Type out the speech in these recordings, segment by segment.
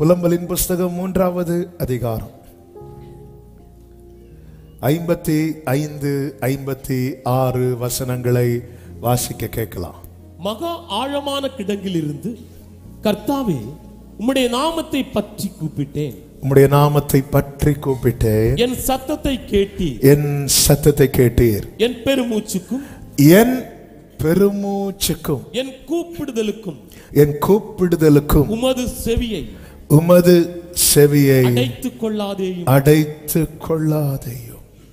புலம்பலின் புஸ்தகம் மூன்றாவது அதிகாரம் ஐம்பத்தி ஐந்து ஐம்பத்தி ஆறு வசனங்களை வாசிக்க கேட்கலாம் மகா ஆழமான கிடங்கிலிருந்து கர்த்தாவே உம்முடைய நாமத்தை பற்றி கூப்பிட்டேன் உம்முடைய நாமத்தை பற்றி கூப்பிட்டேன் என் சத்தத்தை கேட்டீர் என் சத்தத்தை கேட்டீர் என் பெருமூச்சுக்கும் என் பெருமூச்சுக்கும் என் கூப்பிடுதலுக்கும் என் கூப்பிடுதலுக்கும் உமது செவியை உமது செவியை அடைத்துக் கொள்ளாதேயும் அடைத்து கொள்ளாதையும்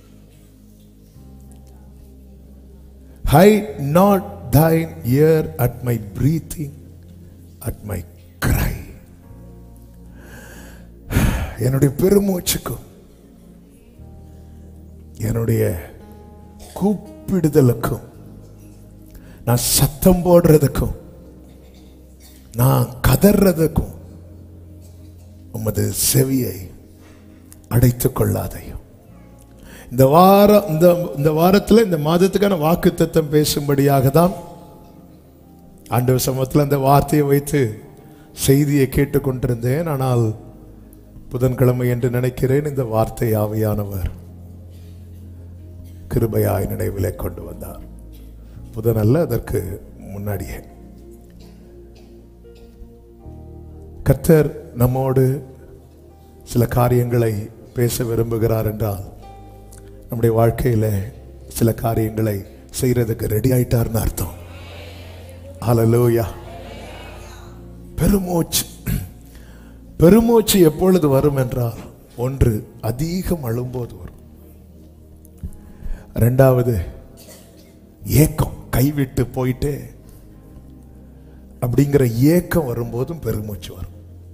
hide not thine ear at my breathing at my cry என்னுடைய பெருமூச்சுக்கும் என்னுடைய கூப்பிடுதலுக்கும் நான் சத்தம் போடுறதுக்கும் நான் கதறதுக்கும் உமது செவியை அடைத்துக் கொள்ளாதையும் இந்த வாரம் இந்த இந்த வாரத்தில் இந்த மாதத்துக்கான வாக்கு தத்தம் பேசும்படியாக தான் ஆண்டவர் சமூகத்தில் அந்த வார்த்தையை வைத்து செய்தியை கேட்டுக்கொண்டிருந்தேன் ஆனால் புதன்கிழமை என்று நினைக்கிறேன் இந்த வார்த்தை ஆவியானவர் கிருபையாய் நினைவிலே கொண்டு வந்தார் புதன் அல்ல அதற்கு முன்னாடியே கர்த்தர் நம்மோடு சில காரியங்களை பேச விரும்புகிறார் என்றால் நம்முடைய வாழ்க்கையில சில காரியங்களை செய்யறதுக்கு ரெடி ஆயிட்டார்னு அர்த்தம் ஹalleluya பெருமூச்சு பெருமூச்சு எப்பொழுது வரும் என்றால் ஒன்று அதிகம் அழும்போது வரும் ரெண்டாவது ஏக்கம் கைவிட்டு போயிட்டே அப்படிங்கிற ஏக்கம் வரும்போதும் பெருமூச்சு வரும்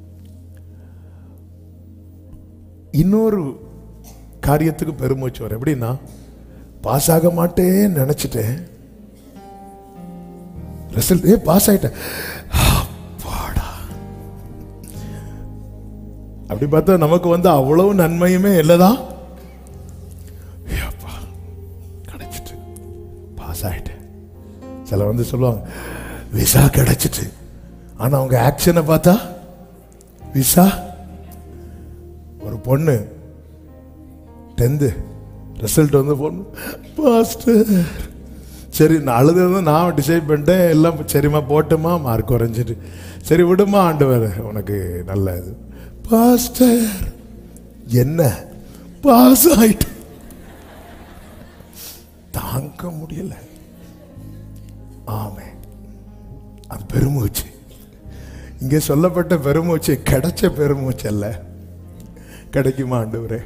இன்னொரு காரியத்துக்கு பெருமூச்சு வரும் எப்படின்னா பாஸ் ஆக மாட்டேன்னு நினைச்சிட்டேன் ரிசல்ட் ஏ பாஸ் ஆயிட்டேன் அப்பாடா. அப்படி பார்த்தா நமக்கு வந்து அவ்வளவு நன்மையுமே இல்லதான் ஏப்பா, கிடைச்சிட்டு பாஸ் ஆயிட்டேன் சில வந்து சொல்லுவாங்க விசா கிடைச்சிட்டு ஆனா அவங்க ஆக்ஷனை பார்த்தா விசா ஒரு பொண்ணு டென்த்து ரிசல்ட் வந்து பொண்ணு பாஸ்டர் சரி நான் அழுது நான் டிசைட் பண்ணிட்டேன் எல்லாம் சரிம்மா போட்டுமா மார்க் குறைஞ்சிட்டு சரி விடுமா ஆண்டவர் உனக்கு நல்ல இது பாஸ்டர் என்ன பாஸ் ஆயிட்டு தாங்க முடியல ஆமே அது பெருமூச்சு இங்கே சொல்லப்பட்ட பெருமூச்சு கிடைச்ச பெருமூச்சு அல்ல கிடைக்குமா ஆண்டவரே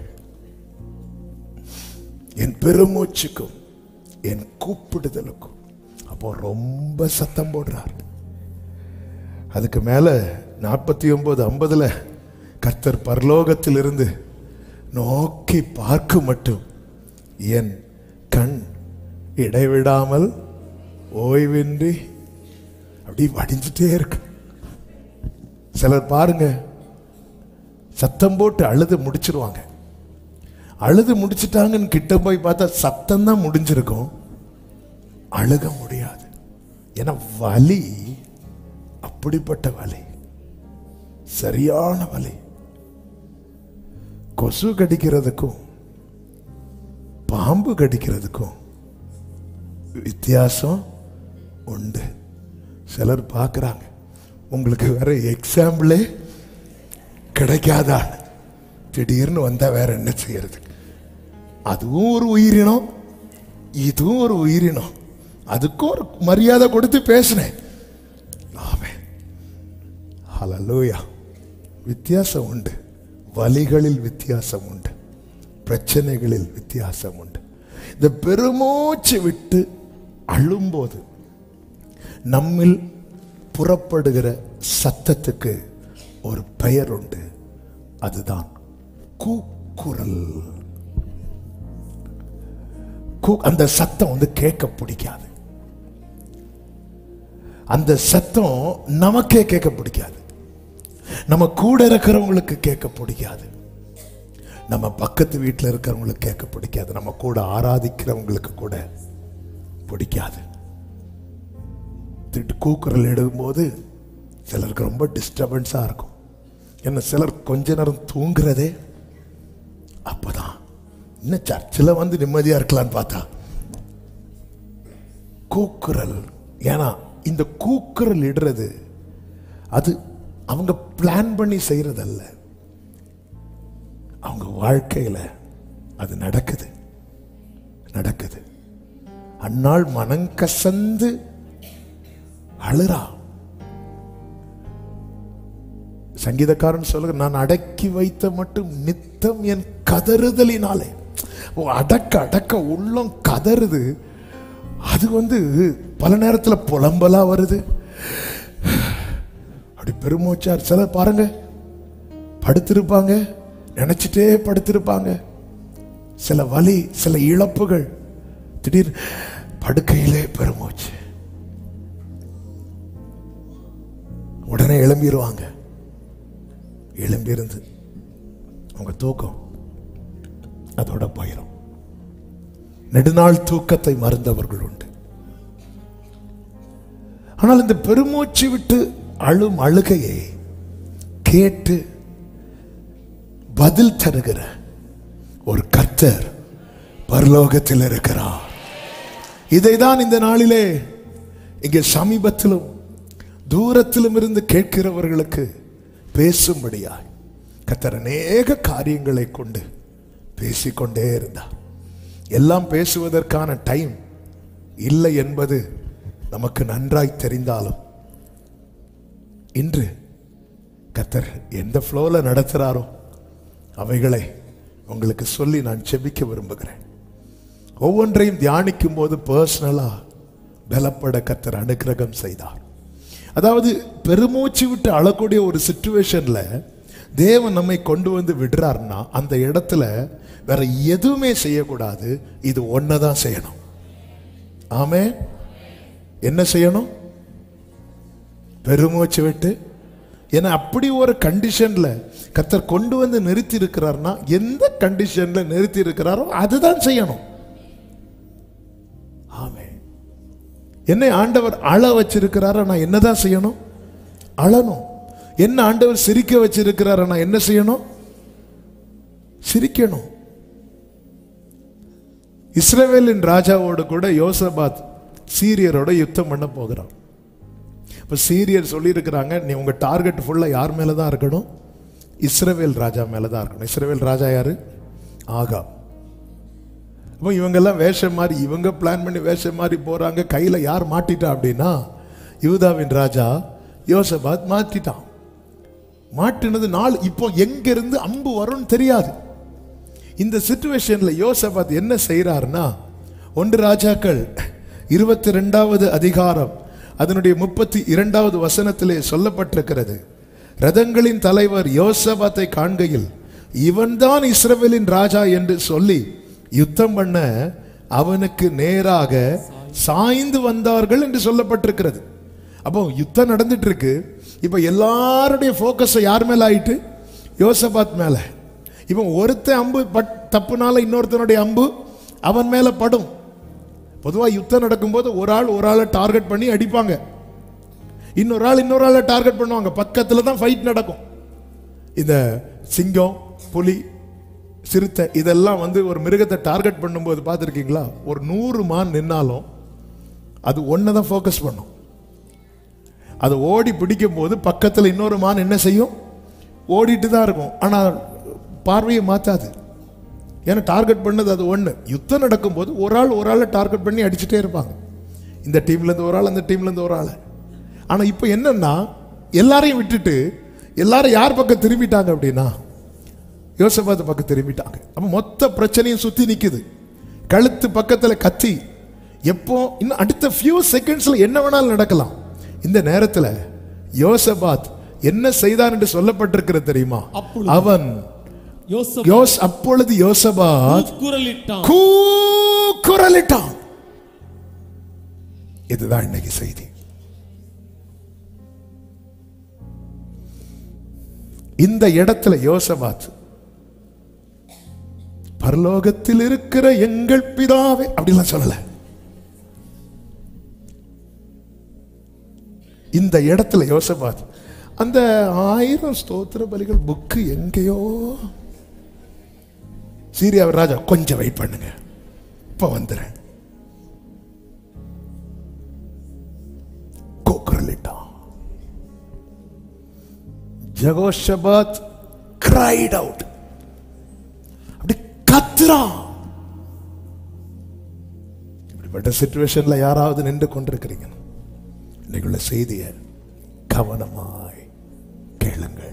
என் பெருமூச்சுக்கும் என் கூப்பிடுதலுக்கும் அப்போ ரொம்ப சத்தம் போடுறார் அதுக்கு மேல நாற்பத்தி ஒன்பது ஐம்பதுல கர்த்தர் பரலோகத்திலிருந்து நோக்கி பார்க்க மட்டும் என் கண் இடைவிடாமல் ஓய்வின்றி அப்படி வடிஞ்சிட்டே இருக்கு சிலர் பாருங்க சத்தம் போட்டு அழுது முடிச்சிருவாங்க அழுது முடிச்சிட்டாங்கன்னு கிட்ட போய் பார்த்தா சத்தம் தான் முடிஞ்சிருக்கும் அழுக முடியாது ஏன்னா வலி அப்படிப்பட்ட வலி சரியான வலி கொசு கடிக்கிறதுக்கும் பாம்பு கடிக்கிறதுக்கும் வித்தியாசம் உண்டு சிலர் பார்க்குறாங்க உங்களுக்கு வேற எக்ஸாம்பிளே கிடைக்காதா திடீர்னு வந்தா வேற என்ன செய்யறது அதுவும் ஒரு உயிரினம் இதுவும் ஒரு உயிரினம் அதுக்கும் ஒரு மரியாதை கொடுத்து பேசினேன் ஆமென் ஹalleluya வித்தியாசம் உண்டு வலிகளில் வித்தியாசம் உண்டு பிரச்சனைகளில் வித்தியாசம் உண்டு இந்த பெருமூச்சு விட்டு அழும்போது நம்மில் புறப்படுகிற சத்தத்துக்கு ஒரு பெயர் உண்டு அதுதான் கூக்குரல் கூ- அந்த சத்தம் வந்து கேட்க பிடிக்காது அந்த சத்தம் நமக்கே கேட்க பிடிக்காது நம்ம கூட இருக்கிறவங்களுக்கு கேட்க பிடிக்காது நம்ம பக்கத்து வீட்டில் இருக்கிறவங்களுக்கு கேட்க பிடிக்காது நம்ம கூட ஆராதிக்கிறவங்களுக்கு கூட பிடிக்காது திட்டு கூக்குரல் எடுக்கும்போது சிலருக்கு ரொம்ப டிஸ்டர்பன்ஸாக இருக்கும் என்ன சிலர் கொஞ்ச நேரம் தூங்குறதே அப்பதான் இன்னும் சர்ச்சில் வந்து நிம்மதியா இருக்கலாம்னு பார்த்தா கூக்குரல் ஏன்னா இந்த கூக்குரல் இடுறது அது அவங்க பிளான் பண்ணி செய்யறதல்ல அவங்க வாழ்க்கையில அது நடக்குது நடக்குது அந்நாள் மனங்கசந்து அழுறா சங்கீதக்காரன் சொல்லுங்க நான் அடக்கி வைத்த மட்டும் நித்தம் என் கதறுதலினாலே ஓ, அடக்க அடக்க உள்ளம் கதறுது அது வந்து பல நேரத்துல புலம்பலா வருது அப்படி பெருமூச்சார் சிலர் பாருங்க படுத்திருப்பாங்க நினைச்சிட்டே படுத்திருப்பாங்க சில வலி சில இழப்புகள் திடீர் படுக்கையிலே பெருமூச்சு உடனே எழும்பிடுவாங்க எழும்பியிருந்து அவங்க தூக்கம் அதோட போயிடும் நெடுநாள் தூக்கத்தை மறந்தவர்கள் உண்டு ஆனால் இந்த பெருமூச்சு விட்டு அழும் அழுகையை கேட்டு பதில் தருகிற ஒரு கர்த்தர் பரலோகத்தில் இருக்கிறார் இதைதான் இந்த நாளிலே இங்கே சமீபத்திலும் தூரத்திலும் இருந்து கேட்கிறவர்களுக்கு பேசும்படியாய் கர்த்தர் அநேக காரியங்களை கொண்டு பேசிக்கொண்டே இருந்தார் எல்லாம் பேசுவதற்கான டைம் இல்லை என்பது நமக்கு நன்றாய் தெரிந்தாலும் இன்று கர்த்தர் எந்த ஃப்ளோல நடத்துகிறாரோ அவைகளை உங்களுக்கு சொல்லி நான் செபிக்க விரும்புகிறேன் ஒவ்வொன்றையும் தியானிக்கும் போது பர்சனலா பலப்பட கர்த்தர் அனுக்கிரகம் செய்தார் அதாவது பெருமூச்சு விட்டு அழக்கூடிய ஒரு சுச்சுவேஷன்ல தேவன் நம்மை கொண்டு வந்து விடுறாருன்னா அந்த இடத்துல வேற எதுவுமே செய்யக்கூடாது இது ஒன்னதான் செய்யணும் ஆமே என்ன செய்யணும் பெருமூச்சு விட்டு ஏன்னா அப்படி ஒரு கண்டிஷன்ல கர்த்தர் கொண்டு வந்து நிறுத்தி இருக்கிறார்னா எந்த கண்டிஷன்ல நிறுத்தி இருக்கிறாரோ அதுதான் செய்யணும் ஆமே என்னை ஆண்டவர் அழ வச்சிருக்கிறாரோ நான் என்னதான் செய்யணும் அழணும் என்ன ஆண்டவர் சிரிக்க வச்சிருக்கிறாரோ நான் என்ன செய்யணும் சிரிக்கணும் இஸ்ரவேலின் ராஜாவோடு கூட யோசபாத் சீரியரோட யுத்தம் பண்ண போகிறான் இப்போ சீரியர் சொல்லியிருக்கிறாங்க நீ உங்க டார்கெட் ஃபுல்லாக யார் மேலே தான் இருக்கணும் இஸ்ரவேல் ராஜா மேலே தான் இருக்கணும் இஸ்ரவேல் ராஜா யாரு ஆகா அப்போ இவங்கெல்லாம் வேஷம் மாதிரி இவங்க பிளான் பண்ணி வேஷம் மாதிரி போறாங்க கையில யார் மாட்டிட்டா அப்படின்னா யூதாவின் ராஜா யோசபாத் மாட்டிட்டான் மாட்டினது நாள் இப்போ எங்க இருந்து அம்பு வரும்னு தெரியாது இந்த சுச்சுவேஷன்ல யோசபாத் என்ன செய்யறாருன்னா ஒன்று ராஜாக்கள் இருபத்தி ரெண்டாவது அதிகாரம் அதனுடைய முப்பத்தி இரண்டாவது வசனத்திலே சொல்லப்பட்டிருக்கிறது ரதங்களின் தலைவர் யோசபாத்தை காண்கையில் இவன்தான் இஸ்ரவேலின் ராஜா என்று சொல்லி யுத்தம் பண்ண அவனுக்கு நேராக சாய்ந்து வந்தார்கள் என்று சொல்லப்பட்டிருக்கிறது அப்போ யுத்தம் நடந்துட்டு இருக்கு இப்ப எல்லாருடைய போக்கஸ் யார் மேல ஆயிட்டு யோசபாத் மேல இவன் ஒருத்தன் அம்பு பட் தப்புனால இன்னொருத்தனுடைய அம்பு அவன் மேல படும் பொதுவா யுத்தம் நடக்கும்போது ஒரு ஆள் ஒரு ஆளை டார்கெட் பண்ணி அடிப்பாங்க இன்னொரு ஆள் இன்னொரு ஆளை டார்கெட் பண்ணுவாங்க பக்கத்துல தான் ஃபைட் நடக்கும் இந்த சிங்கம் புலி சிறுத்தை இதெல்லாம் வந்து ஒரு மிருகத்தை டார்கெட் பண்ணும்போது பார்த்துருக்கீங்களா ஒரு நூறு மான் நின்னாலும் அது ஒன்று தான் ஃபோக்கஸ் பண்ணும் அது ஓடி பிடிக்கும் போது பக்கத்தில் இன்னொரு மான் என்ன செய்யும் ஓடிட்டு தான் இருக்கும் ஆனால் பார்வையை மாற்றாது ஏன்னா டார்கெட் பண்ணது அது ஒன்று யுத்தம் நடக்கும்போது ஒரு ஆள் ஒரு ஆளை டார்கெட் பண்ணி அடிச்சுட்டே இருப்பாங்க இந்த டீம்லேருந்து ஒரு ஆள் அந்த டீம்லேருந்து ஒரு ஆள் ஆனால் இப்போ என்னன்னா எல்லாரையும் விட்டுட்டு எல்லாரும் யார் பக்கம் திரும்பிட்டாங்க அப்படின்னா யோசபாத் பக்கம் திரும்பிட்டாங்க அப்போ மொத்த பிரச்சனையும் சுற்றி நிற்குது கழுத்து பக்கத்தில் கத்தி எப்போ இன்னும் அடுத்த ஃபியூ செகண்ட்ஸில் என்ன வேணாலும் நடக்கலாம் இந்த நேரத்தில் யோசபாத் என்ன செய்தான் என்று சொல்லப்பட்டிருக்கிறது தெரியுமா அப்பொழுது அவன் யோசப் யோஸ் அப்பொழுது யோசபாத் குரலிட்டான் கூக்குரலிட்டான் இதுதான் இன்னைக்கு செய்தி இந்த இடத்துல யோசபாத் பரலோகத்தில் இருக்கிற எங்கள் பிதாவே அப்படிலாம் சொல்லல இந்த இடத்துல யோசபாத் அந்த ஆயிரம் ஸ்தோத்திர பலிகள் புக்கு எங்கேயோ சீரியா ராஜா கொஞ்சம் வெயிட் பண்ணுங்க இப்ப வந்துறேன் கூக்குரலிட்டான் ஜகோஷபாத் கிரைட் அவுட் அப்படி கத்துறான் இப்படிப்பட்ட சுச்சுவேஷன்ல யாராவது நின்று கொண்டிருக்கிறீங்க இன்னைக்குள்ள செய்தியை கவனமாய் கேளுங்கள்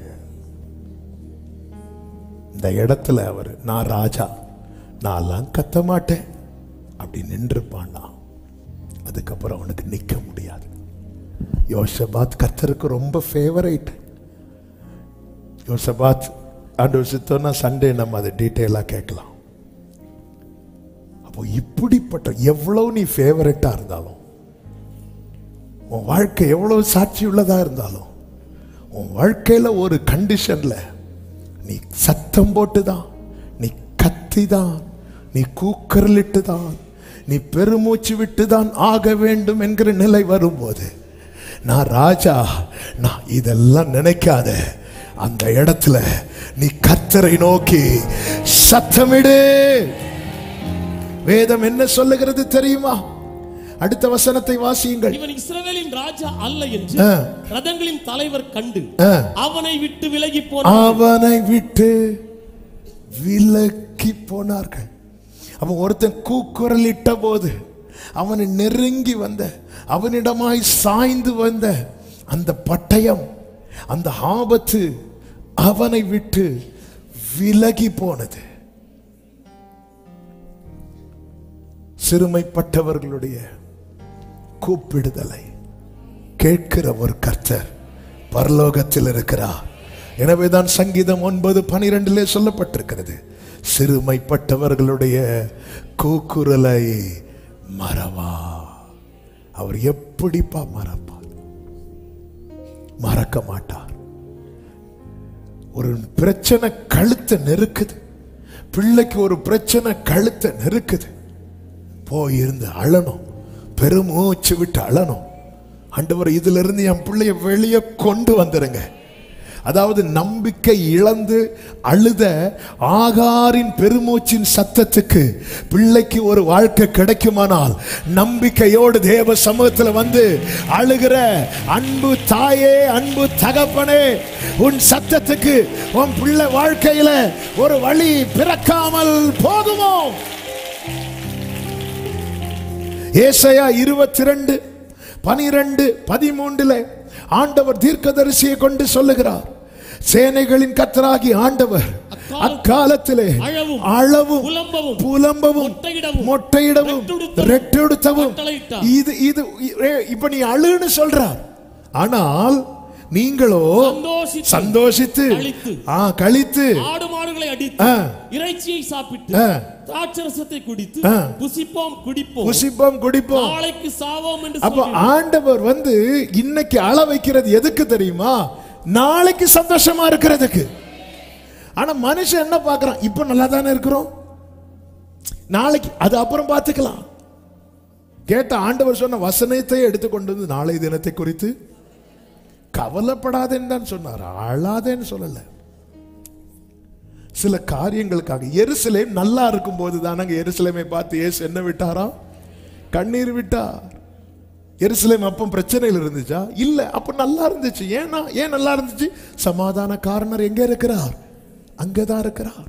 இந்த இடத்துல அவர் நான் ராஜா நான்லாம் கத்த மாட்டேன் அப்படி நின்றுப்பான்னா அதுக்கப்புறம் அவனுக்கு நிக்க முடியாது யோசபாத் கர்த்தருக்கு ரொம்ப ஃபேவரைட் யோசபாத் ஆண்டவர் சித்தம்னா சண்டே நம்ம அதை டீட்டெயிலாக கேட்கலாம் அப்போ இப்படிப்பட்ட எவ்வளவு நீ ஃபேவரட்டா இருந்தாலும் உன் வாழ்க்கை எவ்வளவு சாட்சி உள்ளதா இருந்தாலும் உன் வாழ்க்கையில ஒரு கண்டிஷன்ல நீ சத்தம் போட்டுதான் நீ கத்திதான் நீ கூக்கரலிட்டு தான் நீ பெருமூச்சு விட்டுதான் ஆக வேண்டும் என்கிற நிலை வரும்போது நான் ராஜா நான் இதெல்லாம் நினைக்காத அந்த இடத்துல நீ கர்த்தரை நோக்கி சத்தமிடு வேதம் என்ன சொல்லுகிறது தெரியுமா அடுத்த வசனத்தை வாசியுங்கள் இவன் இஸ்ரவேலின் ராஜா அல்ல என்று ஆ. ரதங்களின் தலைவர் கண்டு ஆ. அவனை விட்டு விலகி போன அவனை விட்டு விலக்கி போனார்கள் அப்ப ஒருத்தன் கூக்குரலிட்ட போது அவனை நெருங்கி வந்த அவனிடமாய் சாய்ந்து வந்த அந்த பட்டயம் அந்த ஆபத்து அவனை விட்டு விலகி போனது சிறுமைப்பட்டவர்களுடைய கூப்பிடுதலை கேட்கிற ஒரு கர்த்தர் பரலோகத்தில் இருக்கிறார் எனவேதான் சங்கீதம் ஒன்பது பனிரெண்டிலே சொல்லப்பட்டிருக்கிறது சிறுமைப்பட்டவர்களுடைய கூக்குரலை மறவா அவர் எப்படிப்பா மறப்பார் மறக்க மாட்டார் ஒரு பிரச்சனை கழுத்தை நெருக்குது பிள்ளைக்கு ஒரு பிரச்சனை கழுத்தை நெருக்குது போய் இருந்து அழணும் பெருமூச்சு விட்டு அழணும் ஆண்டவர் இதுல இருந்து என் பிள்ளைய வெளியே கொண்டு வந்துருங்க அதாவது நம்பிக்கை இழந்து அழுத ஆகாரின் பெருமூச்சின் சத்தத்துக்கு பிள்ளைக்கு ஒரு வாழ்க்கை கிடைக்குமானால் நம்பிக்கையோடு தேவ சமூகத்துல வந்து அழுகிற அன்பு தாயே அன்பு தகப்பனே உன் சத்தத்துக்கு உன் பிள்ளை வாழ்க்கையில ஒரு வழி பிறக்காமல் போகுமோ ஏசாயா இருபத்தி ரெண்டு பனிரெண்டு பதிமூன்றுல ஆண்டவர் தீர்க்கதரிசியை கொண்டு சொல்லுகிறார் சேனைகளின் கத்தராகி ஆண்டவர் அக்காலத்திலே அழவும், அளவும் புலம்பவும், புலம்பவும் மொட்டையிடவும், மொட்டையிடவும் ரெட்டெடுத்தவும், ரெட்டெடுத்தவும் கட்டளையிட்டார். இது இது ஏ, இப்ப நீ அழுன்னு சொல்றார் ஆனால் நீங்களோ சந்தோஷித்து, சந்தோஷித்து கழித்து, ஆ கழித்து ஆடு மாடுகளை அடித்து ஆ. இறைச்சியை சாப்பிட்டு ஆ. திராட்சரசத்தை குடித்து ஆ. புசிப்போம் குடிப்போம் புசிப்போம் குடிப்போம் நாளைக்கு சாவோம் என்று அப்ப சொல்லி ஆண்டவர் வந்து இன்னைக்கு அள வைக்கிறது எதுக்கு தெரியுமா நாளைக்கு சந்தோஷமா இருக்கிறதுக்கு ஆனா மனுஷன் என்ன பார்க்கறான் இப்ப நல்லா தானே இருக்கிறோம் நாளைக்கு அது அப்புறம் பார்த்துக்கலாம் கேட்ட ஆண்டவர் சொன்ன வசனத்தை எடுத்துக்கொண்டு வந்து நாளை தினத்தை குறித்து கவலைப்படாதேன்னு தான் சொன்னார் அழாதேன்னு சொல்லல சில காரியங்களுக்காக எருசலேம் நல்லா இருக்கும் போது தானங்க எருசலேமை பார்த்து இயேசு என்ன விட்டாராம் கண்ணீர் விட்டார் எருசலேம் அப்போ பிரச்சனையில் இருந்துச்சா இல்ல அப்ப நல்லா இருந்துச்சு ஏன்னா ஏன் நல்லா இருந்துச்சு சமாதான காரணர் எங்க இருக்கிறார் அங்கதான் இருக்கிறார்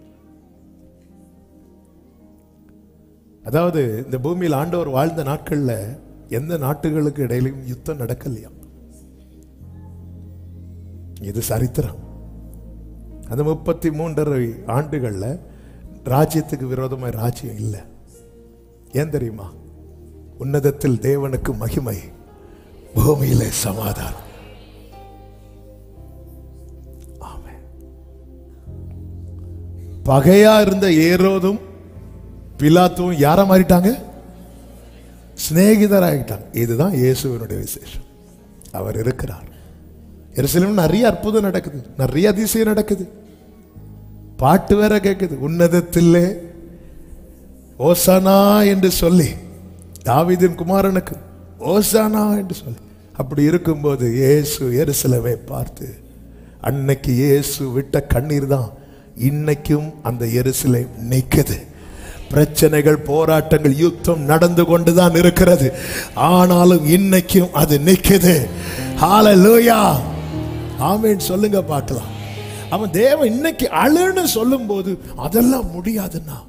அதாவது இந்த பூமியில் ஆண்டவர் வாழ்ந்த நாட்கள்ல எந்த நாட்டுகளுக்கு இடையிலும் யுத்தம் நடக்கலையா இது சரித்திரம் அந்த முப்பத்தி மூன்றரை ஆண்டுகள்ல ராஜ்யத்துக்கு விரோதமாய் ராஜ்யம் இல்லை ஏன் தெரியுமா உன்னதத்தில் தேவனுக்கு மகிமை பூமியிலே சமாதானம் ஆமென். பகையா இருந்த ஏரோதும் பிலாத்துவும் யாரா மாறிட்டாங்க சிநேகிதராகிட்டாங்க இதுதான் இயேசுவினுடைய விசேஷம் அவர் இருக்கிறார் எருசலேம் நிறைய அற்புதம் நடக்குது நிறைய அதிசயம் நடக்குது பாட்டு வேற கேட்குது உன்னதத்திலே ஓசானா என்று சொல்லி தாவீதின் குமாரனுக்கு ஓசானா என்று சொல்லி அப்படி இருக்கும்போது இயேசு எருசலேமை பார்த்து அன்னைக்கு இயேசு விட்ட கண்ணீர் தான் இன்னைக்கும் அந்த எருசலேம் நிற்குது பிரச்சனைகள் போராட்டங்கள் யுத்தம் நடந்து கொண்டுதான் இருக்கிறது ஆனாலும் இன்னைக்கும் அது நிற்குது ஹalleluya ஆமென் சொல்லுங்க பார்க்கலாம் அவன் தேவன் இன்னைக்கு அழுன்னு சொல்லும்போது அதெல்லாம் முடியாதுன்னா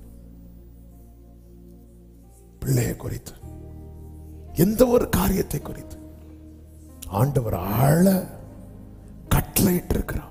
பிள்ளையை குறித்து எந்த ஒரு காரியத்தை குறித்து ஆண்டவர் ஆழ கட்டளையிட்டு இருக்கிறார்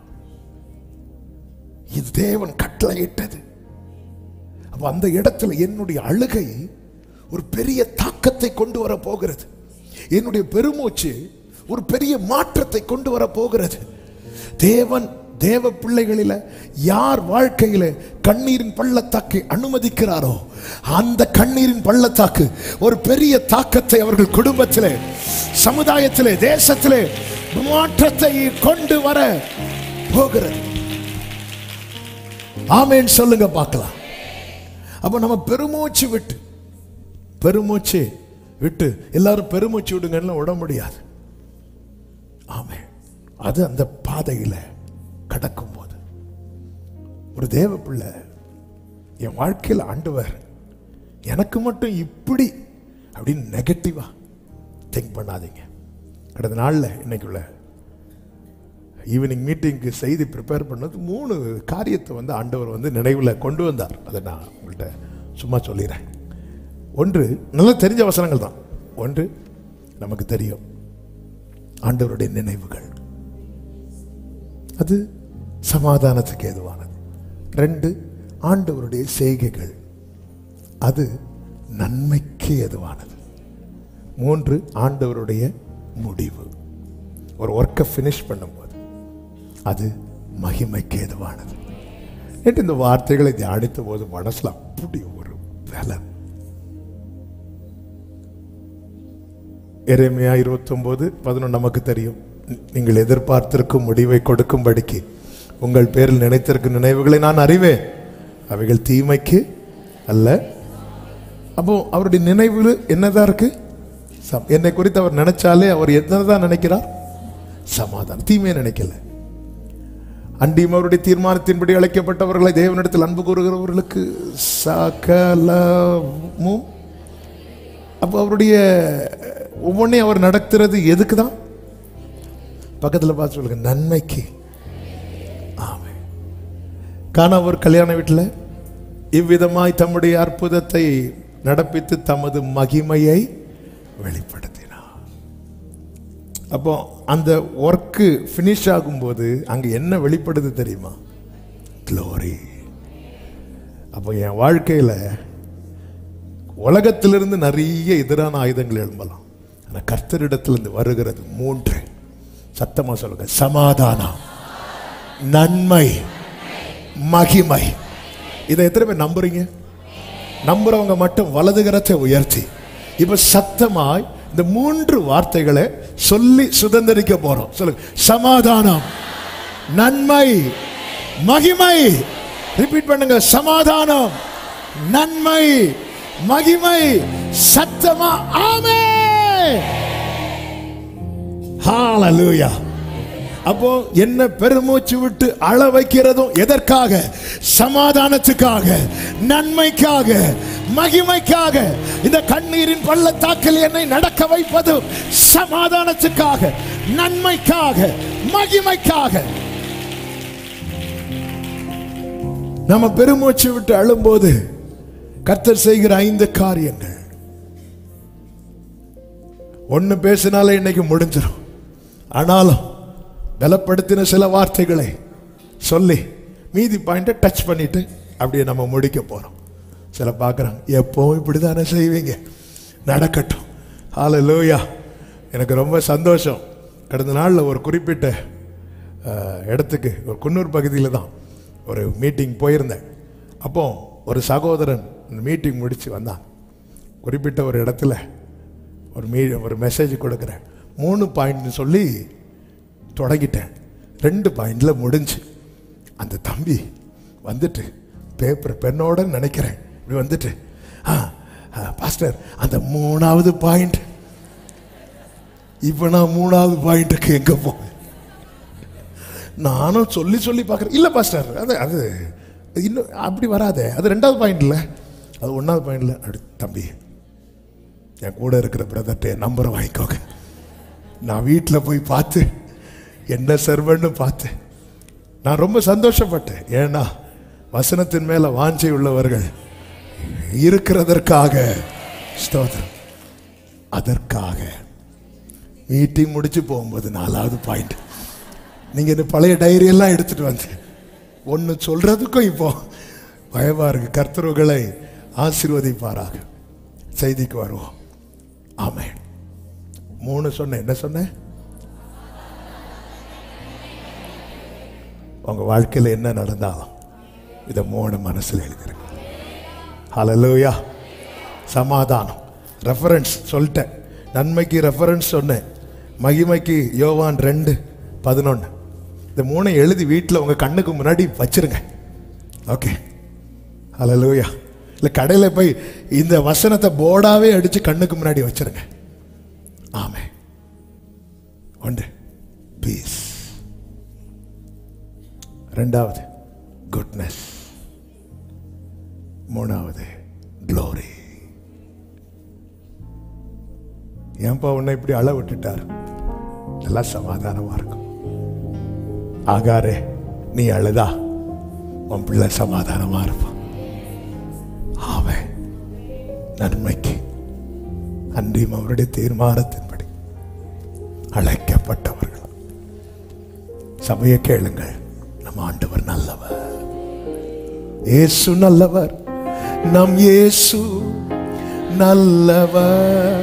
இது தேவன் கட்டளையிட்டது அப்ப அந்த இடத்துல என்னுடைய அழுகை ஒரு பெரிய தாக்கத்தை கொண்டு வர போகிறது என்னுடைய பெருமூச்சு ஒரு பெரிய மாற்றத்தை கொண்டு வர போகிறது தேவன் தேவ பிள்ளைகளில யார் வாழ்க்கையில கண்ணீரின் பள்ளத்தாக்கை அனுமதிக்கிறாரோ அந்த கண்ணீரின் பள்ளத்தாக்கு ஒரு பெரிய தாக்கத்தை அவர்கள் குடும்பத்திலே சமுதாயத்திலே தேசத்திலே மாற்றத்தை கொண்டு வர போகிறது ஆமேன் சொல்லுங்க பார்க்கலாம் அப்ப நம்ம பெருமூச்சு விட்டு பெருமூச்சு விட்டு எல்லாரும் பெருமூச்சு விடுங்கன்னு விட முடியாது ஆமே அது அந்த பாதையில கடக்கும் போது ஒரு தேவ பிள்ளை என் வாழ்க்கையில் ஆண்டவர் எனக்கு மட்டும் இப்படி அப்படின்னு நெகட்டிவா திங்க் பண்ணாதீங்க கடந்த நாளில் இன்னைக்குள்ள ஈவினிங் மீட்டிங்க்கு செய்தி ப்ரிப்பேர் பண்ணது மூணு காரியத்தை வந்து ஆண்டவர் வந்து நினைவில் கொண்டு வந்தார் அதை நான் உங்கள்கிட்ட சும்மா சொல்லிடுறேன் ஒன்று நல்லா தெரிஞ்ச வசனங்கள் தான் ஒன்று நமக்கு தெரியும் ஆண்டவருடைய நினைவுகள் அது சமாதானத்துக்கு ஏதுவானது ரெண்டு ஆண்டவருடைய செய்கைகள் அது நன்மைக்கு ஏதுவானது மூன்று ஆண்டவருடைய முடிவு ஒரு ஒர்க்கை ஃபினிஷ் பண்ணும்போது அது மகிமைக்கு ஏதுவானது நேற்று இந்த வார்த்தைகளை தியானித்த போது மனசுல அப்படி ஒரு பலம் எரேமியா இருபத்தொன்பது பதினொன்று நமக்கு தெரியும் நீங்கள் எதிர்பார்த்திருக்கும் முடிவை கொடுக்கும்படிக்கு உங்கள் பேரில் நினைத்திருக்கும் நினைவுகளை நான் அறிவேன் அவைகள் தீமைக்கு அல்ல அப்போ அவருடைய நினைவு என்னதான் இருக்கு சம்- என்னை குறித்து அவர் நினைச்சாலே அவர் என்னதான் நினைக்கிறார் சமாதானம் தீமையை நினைக்கல அண்டியும் அவருடைய தீர்மானத்தின்படி அழைக்கப்பட்டவர்களை தேவனிடத்தில் அன்பு கூறுகிறவர்களுக்கு சகலமும் அப்போ அவருடைய ஒவ்வொன்றையும் அவர் நடத்துறது எதுக்கு தான் பக்கத்தில் பார்த்து சொல்லுங்க நன்மைக்கு ஆமே காணவர் கல்யாண வீட்டில் இவ்விதமாய் தம்முடைய அற்புதத்தை நடப்பித்து தமது மகிமையை வெளிப்படுத்தினார் அப்போ அந்த ஒர்க்கு ஃபினிஷ் ஆகும்போது அங்கே என்ன வெளிப்படுது தெரியுமா க்ளோரி அப்போ என் வாழ்க்கையில் உலகத்திலிருந்து நிறைய எதிரான ஆயுதங்கள் எழும்பலாம் ஆனால் கர்த்தரிடத்திலிருந்து வருகிறது மூன்று சத்தமா சொல்லுங்க சமாதானம் நன்மை மகிமை இதை எத்தனை பேர் நம்புறீங்க நம்புறவங்க மட்டும் வலது கரத்தை உயர்த்தி இப்ப சத்தமாய் இந்த மூன்று வார்த்தைகளை சொல்லி சுதந்திரிக்க போறோம் சொல்லுங்க சமாதானம் நன்மை மகிமை ரிப்பீட் பண்ணுங்க சமாதானம் நன்மை மகிமை சத்தமா ஆமே ஹalleluya அப்போ என்ன பெருமூச்சு விட்டு அழ வைக்கிறதும் எதற்காக சமாதானத்துக்காக நன்மைக்காக மகிமைக்காக இந்த கண்ணீரின் பள்ளத்தாக்கில் என்னை நடக்க வைப்பது சமாதானத்துக்காக நன்மைக்காக மகிமைக்காக நம்ம பெருமூச்சு விட்டு அழும்போது கர்த்தர் செய்கிற ஐந்து காரியங்கள் ஒண்ணு பேசினாலே இன்னைக்கு முடிஞ்சிடும் ஆனாலும் பலப்படுத்தின சில வார்த்தைகளை சொல்லி மீதி பாயிண்ட்டை டச் பண்ணிட்டு அப்படியே நம்ம முடிக்க போறோம் சில பார்க்குறாங்க எப்பவும் இப்படி தானே செய்வீங்க நடக்கட்டும் ஹalleluya எனக்கு ரொம்ப சந்தோஷம் கடந்த நாளில் ஒரு குறிப்பிட்ட அஹ், இடத்துக்கு ஒரு குன்னூர் பகுதியில் தான் ஒரு மீட்டிங் போயிருந்தேன் அப்போ ஒரு சகோதரன் மீட்டிங் முடித்து வந்தான் குறிப்பிட்ட ஒரு இடத்துல ஒரு மீ ஒரு மெசேஜ் கொடுக்குறேன் மூணு பாயிண்ட்னு சொல்லி தொடங்கிட்டேன் ரெண்டு பாயிண்ட்ல முடிஞ்சு அந்த தம்பி வந்துட்டு பேப்பர் பெண்ணோட நினைக்கிறேன் இப்படி வந்துட்டு ஆ ஆ, பாஸ்டர் அந்த மூணாவது பாயிண்ட் இப்ப நான் மூணாவது பாயிண்ட்டுக்கு எங்க போவேன் நானும் சொல்லி சொல்லி பார்க்குறேன் இல்லை பாஸ்டர் அது அது இன்னும் அப்படி வராதே அது ரெண்டாவது பாயிண்ட் இல்லை அது ஒன்றாவது பாயிண்ட்ல அப்படி தம்பி என் கூட இருக்கிற பிரதர்கிட்ட என் நம்பரை வாங்கிக்கோங்க நான் வீட்டில் போய் பார்த்து என்ன சர்வன்னு பார்த்தேன் நான் ரொம்ப சந்தோஷப்பட்டேன் ஏன்னா வசனத்தின் மேல வாஞ்சை உள்ளவர்கள் இருக்கிறதற்காக ஸ்தோத்திரம் அதற்காக மீட்டிங் முடிச்சு போகும்போது நாலாவது பாயிண்ட் நீங்க இந்த பழைய டைரி எல்லாம் எடுத்துட்டு வந்து ஒன்னு சொல்றதுக்கும் இப்போ பயமா இருக்கு கர்த்தர்களை ஆசீர்வதிப்பாராக செய்திக்கு வருவோம் ஆமென் மூணு சொன்னேன் என்ன சொன்னேன் உங்க வாழ்க்கையில் என்ன நடந்தாலும் இதை மூணு மனசுல எழுதிருக்கு ஹalleluya சமாதானம் ரெஃபரன்ஸ் சொல்லிட்டேன் நன்மைக்கு ரெஃபரன்ஸ் சொன்னேன் மகிமைக்கு யோவான் ரெண்டு பதினொன்று இந்த மூணை எழுதி வீட்டில் உங்கள் கண்ணுக்கு முன்னாடி வச்சிருங்க ஓகே ஹalleluya இல்லை கடையில் போய் இந்த வசனத்தை போர்டாவே அடித்து கண்ணுக்கு முன்னாடி வச்சிருங்க ஆமே ஒன்று பீஸ் ரெண்டாவது குட்னஸ் மூணாவது க்ளோரி ஏன்பா உன்னை இப்படி அள விட்டுட்டார் நல்லா சமாதானமா இருக்கும் ஆகாரே நீ அழுதா உன் பிள்ளை சமாதானமா இருப்பான் அவன் நன்மைக்கு அன்றியும் அவருடைய தீர்மானத்தின்படி அழைக்கப்பட்டவர்கள் சபையை கேளுங்கள் நம் ஆண்டவர் நல்லவர் இயேசு நல்லவர் நம் இயேசு நல்லவர்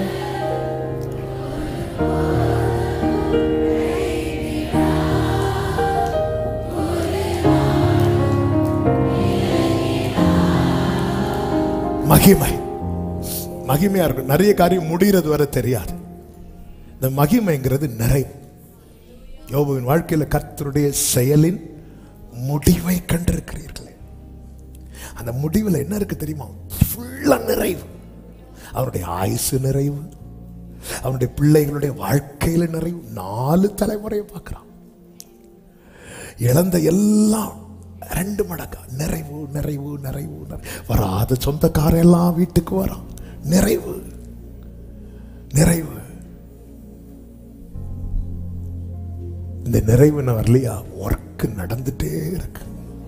மகிமை மகிமையா இருக்கும் நிறைய காரியம் முடிகிறது வரை தெரியாது இந்த மகிமைங்கிறது நிறைவு யோபுவின் வாழ்க்கையில கர்த்தருடைய செயலின் முடிவை கண்டிருக்கிறீர்களே அந்த முடிவில் என்ன இருக்கு தெரியுமா ஃபுல்லா நிறைவு அவனுடைய ஆயுசு நிறைவு அவனுடைய பிள்ளைகளுடைய வாழ்க்கையில நிறைவு நாலு தலைமுறையை பார்க்கிறான் இழந்த எல்லாம் ரெண்டு மடங்கா நிறைவு நிறைவு நிறைவு நிறைவு. வராத சொந்தக்காரன் எல்லாம் வீட்டுக்கு வரான் நிறைவு நிறைவு இந்த நிறைவு நான் வரலையா ஒர்க் நடந்துட்டே இருக்கு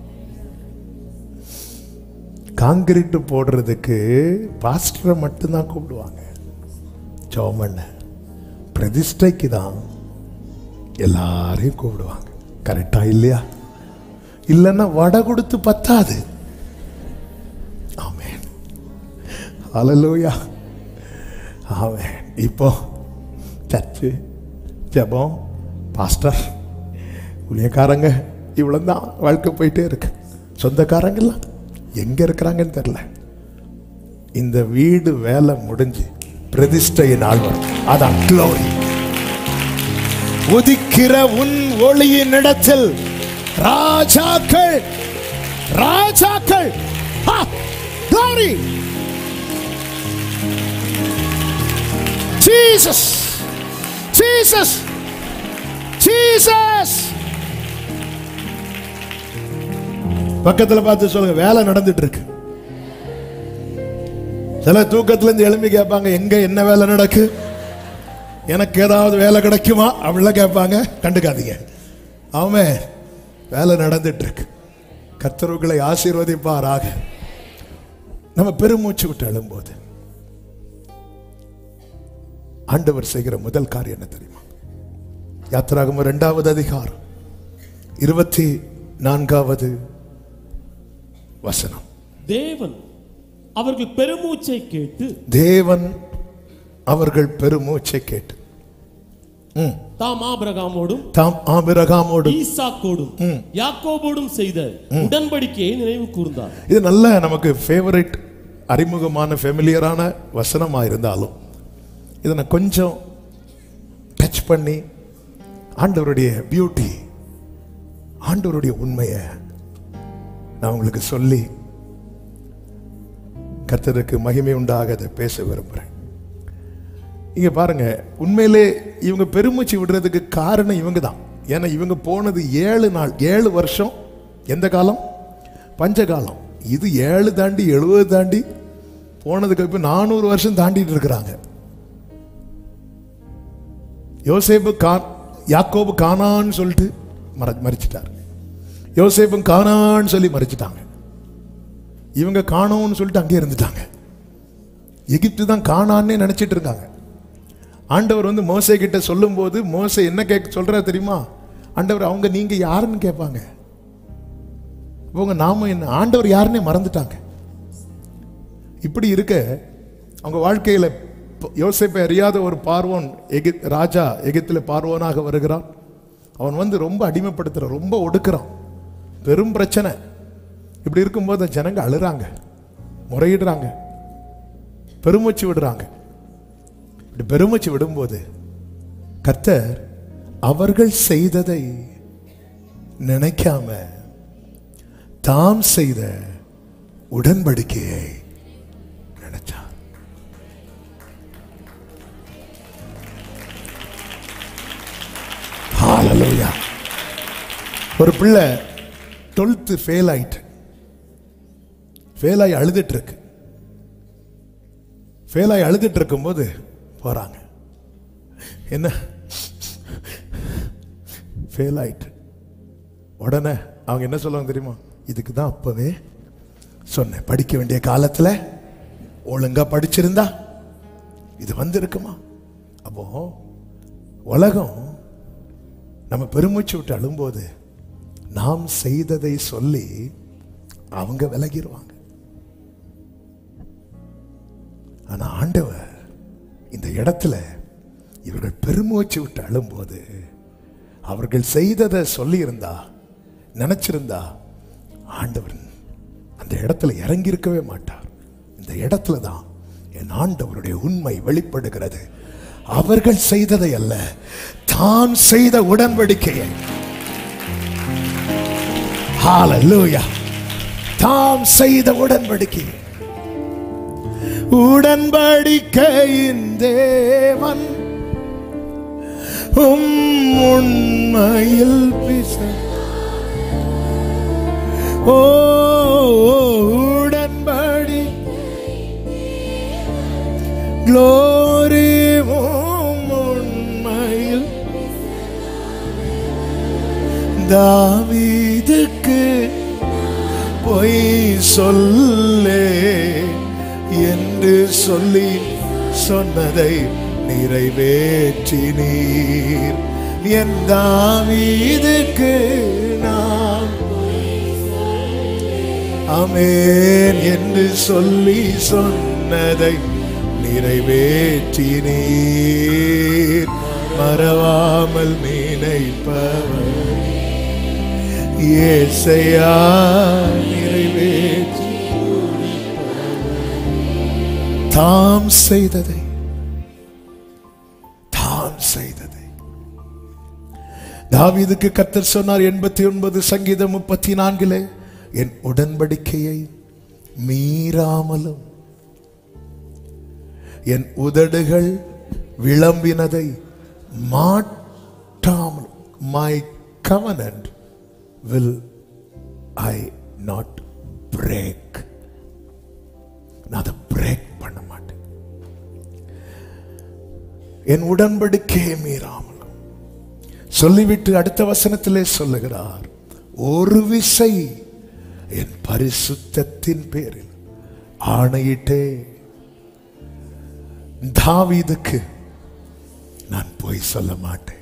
காங்கிரீட் போடுறதுக்கு பாஸ்டரை மட்டும்தான் கூப்பிடுவாங்க சோமண்ண பிரதிஷ்டைக்கு தான் எல்லாரையும் கூப்பிடுவாங்க கரெக்டா இல்லையா இல்லைன்னா வடை கொடுத்து பத்தாது ஆமென் ஹalleluya ஆமென் இப்போ சர்ச்சு ஜெபம் பாஸ்டர் ஊழியக்காரங்க இவ்வளவு தான் வாழ்க்கை போயிட்டே இருக்கு சொந்தக்காரங்கெல்லாம் எங்க இருக்கிறாங்கன்னு தெரியல இந்த வீடு வேலை முடிஞ்சு பிரதிஷ்டையின் நாள் வரும் அதான் glory உதிக்கிற உன் ஒளியின் இடத்தில் ராஜாக்கள் ராஜாக்கள் ஆ, glory Jesus Jesus Jesus பக்கத்துல பார்த்து சொல்லுங்க வேலை நடந்துட்டு இருக்கு சில தூக்கத்துல இருந்து எழும்பி கேட்பாங்க எங்க என்ன வேலை நடக்கு எனக்கு ஏதாவது வேலை கிடைக்குமா அப்படிலாம் கேட்பாங்க கண்டுக்காதீங்க ஆமே வேலை நடந்துட்டு இருக்கு கத்தர்களை ஆசீர்வதிப்பாராக நம்ம பெருமூச்சு விட்டு எழும்போது ஆண்டவர் செய்கிற முதல் காரியம் என்ன தெரியுமா யாத்திராகம இரண்டாவது அதிகாரம் இருபத்தி நான்காவது வசனம் தேவன் அவர்கள் பெருமூச்சை கேட்டு தேவன் அவர்கள் பெருமூச்சை கேட்டு ம். தாம் ஆபிரகாமோடும் தாம் ஆபிரகாமோடு ஈசாக்கோடும் யாக்கோபோடும் செய்த உடன்படிக்கையை நினைவு கூர்ந்தார் இது நல்ல நமக்கு ஃபேவரட் அறிமுகமான ஃபெமிலியரான வசனமாக இருந்தாலும் இதை நான் கொஞ்சம் டச் பண்ணி ஆண்டவருடைய பியூட்டி ஆண்டவருடைய உண்மையை நான் உங்களுக்கு சொல்லி கர்த்தருக்கு மகிமை உண்டாக அதை பேச விரும்புகிறேன் இங்க பாருங்க உண்மையிலே இவங்க பெருமூச்சு விடுறதுக்கு காரணம் இவங்க தான் ஏன்னா இவங்க போனது ஏழு நாள் ஏழு வருஷம் எந்த காலம் பஞ்ச காலம் இது ஏழு தாண்டி எழுபது தாண்டி போனதுக்கு இப்போ நானூறு வருஷம் தாண்டிட்டு இருக்கிறாங்க யோசேப்பு கான் யாக்கோபு கானான்னு சொல்லிட்டு மற மறிச்சிட்டார் யோசேப்பும் கானான்னு சொல்லி மறிச்சிட்டாங்க இவங்க காணோம்னு சொல்லிட்டு அங்கேயே இருந்துட்டாங்க எகிப்து தான் காணான்னே நினைச்சிட்டு இருக்காங்க ஆண்டவர் வந்து மோசே கிட்ட சொல்லும்போது மோசே என்ன கேட்க சொல்றாரு தெரியுமா ஆண்டவர் அவங்க நீங்க யாருன்னு கேட்பாங்க அவங்க நாம என்ன ஆண்டவர் யாருன்னே மறந்துட்டாங்க இப்படி இருக்க அவங்க வாழ்க்கையில ப- யோசேப்பை அறியாத ஒரு பார்வோன் எகி ராஜா எகிப்தில் பார்வோனாக வருகிறான் அவன் வந்து ரொம்ப அடிமைப்படுத்துறான் ரொம்ப ஒடுக்குறான் பெரும் பிரச்சனை இப்படி இருக்கும்போது ஜனங்க அழுறாங்க முறையிடுறாங்க பெருமூச்சு விடுறாங்க இப்படி பெருமூச்சு விடும்போது கர்த்தர் அவர்கள் செய்ததை நினைக்காம தாம் செய்த உடன்படிக்கையை நினைச்சார் Hallelujah. ஒரு பிள்ளை டுவெல்த்து ஃபெயில் ஆயிட்டு ஃபெயில் ஆகி அழுதுட்டு இருக்கு ஃபெயில் ஆகி அழுதுட்டு இருக்கும்போது போறாங்க என்ன ஃபெயில் ஆயிட்டு உடனே அவங்க என்ன சொல்லுவாங்க தெரியுமா இதுக்கு தான் அப்பவே சொன்னேன் படிக்க வேண்டிய காலத்துல ஒழுங்கா படிச்சிருந்தா இது வந்திருக்குமா அப்போ உலகம் நம்ம பெருமூச்சு விட்டு அழும்போது நாம் செய்ததை சொல்லி அவங்க விலகிடுவாங்க ஆனா ஆண்டவர் இந்த இடத்துல இவர்கள் பெருமூச்சு விட்டு அழும்போது அவர்கள் செய்ததை சொல்லியிருந்தா நினைச்சிருந்தா ஆண்டவர் அந்த இடத்துல இறங்கி இருக்கவே மாட்டார் இந்த இடத்துல தான் என் ஆண்டவருடைய உண்மை வெளிப்படுகிறது அவர்கள் செய்ததை அல்ல தான் செய்த உடன்படிக்கையை ஹalleluya தாம் செய்த உடன்படிக்கையை உடன்படிக்கையின் தேவன் உம் உண்மையில் பிச ஓ உடன்படி glory உம் உண்மையில் தாவீதுக்கு பொய் சொல்லே என்று சொல்லி சொன்னதை நிறைவேற்றினீர் என் தாவீதுக்கு நான் அமேன் என்று சொல்லி சொன்னதை நிறைவேற்றினீர் மறவாமல் நினைப்பவர் ஏசையா நிறைவேற்றி தாம் செய்ததை தாம் செய்ததை தாவீதுக்கு கர்த்தர் சொன்னார் எண்பத்தி ஒன்பது சங்கீதம் முப்பத்தி நான்கிலே என் உடன்படிக்கையை மீறாமலும் என் உதடுகள் விளம்பினதை மாட்டாமல் my covenant will I not break நான் அதை பிரேக் பண்ண மாட்டேன் என் உடன்படிக்கையை மீறாமலும் சொல்லிவிட்டு அடுத்த வசனத்திலே சொல்லுகிறார் ஒரு விசை என் பரிசுத்தத்தின் பேரில் ஆணையிட்டே தாவீதுக்கு நான் போய் சொல்ல மாட்டேன்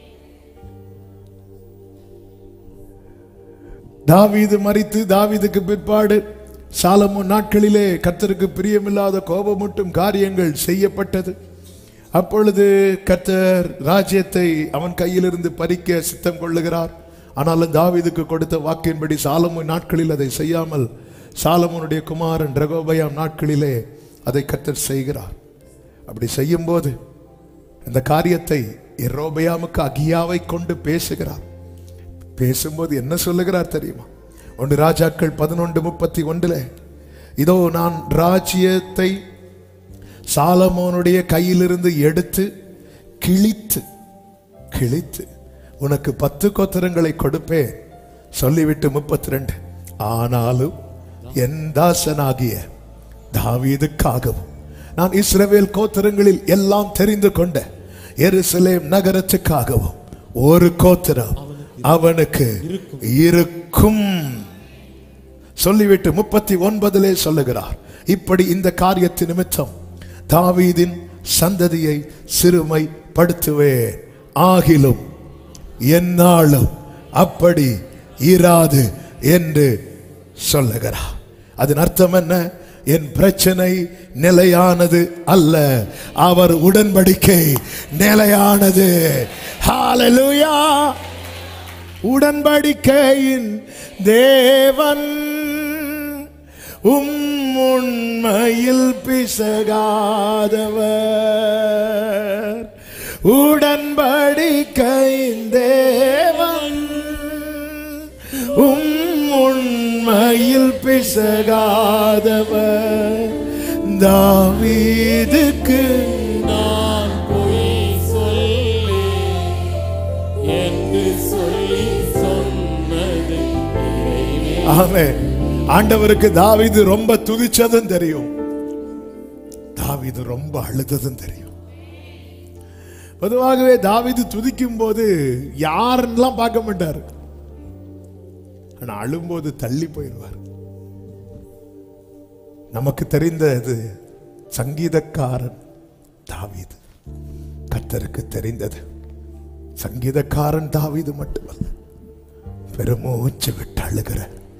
தாவீது மறித்து தாவீதுக்கு பிற்பாடு சாலமோன் நாட்களிலே கர்த்தருக்கு பிரியமில்லாத கோபமூட்டும் காரியங்கள் செய்யப்பட்டது அப்பொழுது கர்த்தர் ராஜ்யத்தை அவன் கையிலிருந்து பறிக்க சித்தம் கொள்ளுகிறார் ஆனாலும் தாவீதுக்கு கொடுத்த வாக்கின்படி சாலமோன் நாட்களில் அதை செய்யாமல் சாலமோனுடைய குமாரன் ரகோபயாம் நாட்களிலே அதை கர்த்தர் செய்கிறார் அப்படி செய்யும்போது இந்த காரியத்தை எரோபயாமுக்கு அகியாவை கொண்டு பேசுகிறார் பேசும்போது என்ன சொல்லுகிறார் தெரியுமா ஒன்று ராஜாக்கள் பதினொன்று முப்பத்தி ஒன்றுல இதோ நான் ராஜ்யத்தை சாலமோனுடைய கையிலிருந்து எடுத்து கிழித்து கிழித்து உனக்கு பத்து கோத்திரங்களை கொடுப்பேன் சொல்லிவிட்டு முப்பத்தி ரெண்டு ஆனாலும் என் தாசனாகிய தாவீதுக்காகவும் நான் இஸ்ரவேல் கோத்திரங்களில் எல்லாம் தெரிந்து கொண்ட எருசலேம் நகரத்துக்காகவும் ஒரு கோத்திரம் அவனுக்கு இருக்கும் சொல்லிவிட்டு முப்பத்தி ஒன்பதிலே சொல்லுகிறார் இப்படி இந்த காரியத்து நிமித்தம் தாவீதின் சந்ததியை சிறுமைப்படுத்துவேன் ஆகிலும் என்னாலும் அப்படி இராது என்று சொல்லுகிறார் அதன் அர்த்தம் என்ன என் பிரச்சனை நிலையானது அல்ல அவர் உடன்படிக்கை நிலையானது ஹalleluya உடன்படிக்கையின் தேவன் உம் உண்மையில் பிசகாதவர் உடன்படிக்கையின் தேவன் உம் உண்மையில் பிசகாதவர் தாவீதுக்கு நான் பொய் சொல்லேன் என்று சொல்லி சொன்னது நிறைவே ஆமே ஆண்டவருக்கு தாவீது ரொம்ப துதிச்சதும் தெரியும் தாவீது ரொம்ப அழுததும் தெரியும் பொதுவாகவே தாவீது துதிக்கும் போது யாருன்னெல்லாம் பார்க்க மாட்டார் ஆனா அழும்போது தள்ளி போயிடுவார் நமக்கு தெரிந்தது சங்கீதக்காரன் தாவீது கர்த்தருக்கு தெரிந்தது சங்கீதக்காரன் தாவீது மட்டுமல்ல பெருமூச்சு விட்டு அழுகிற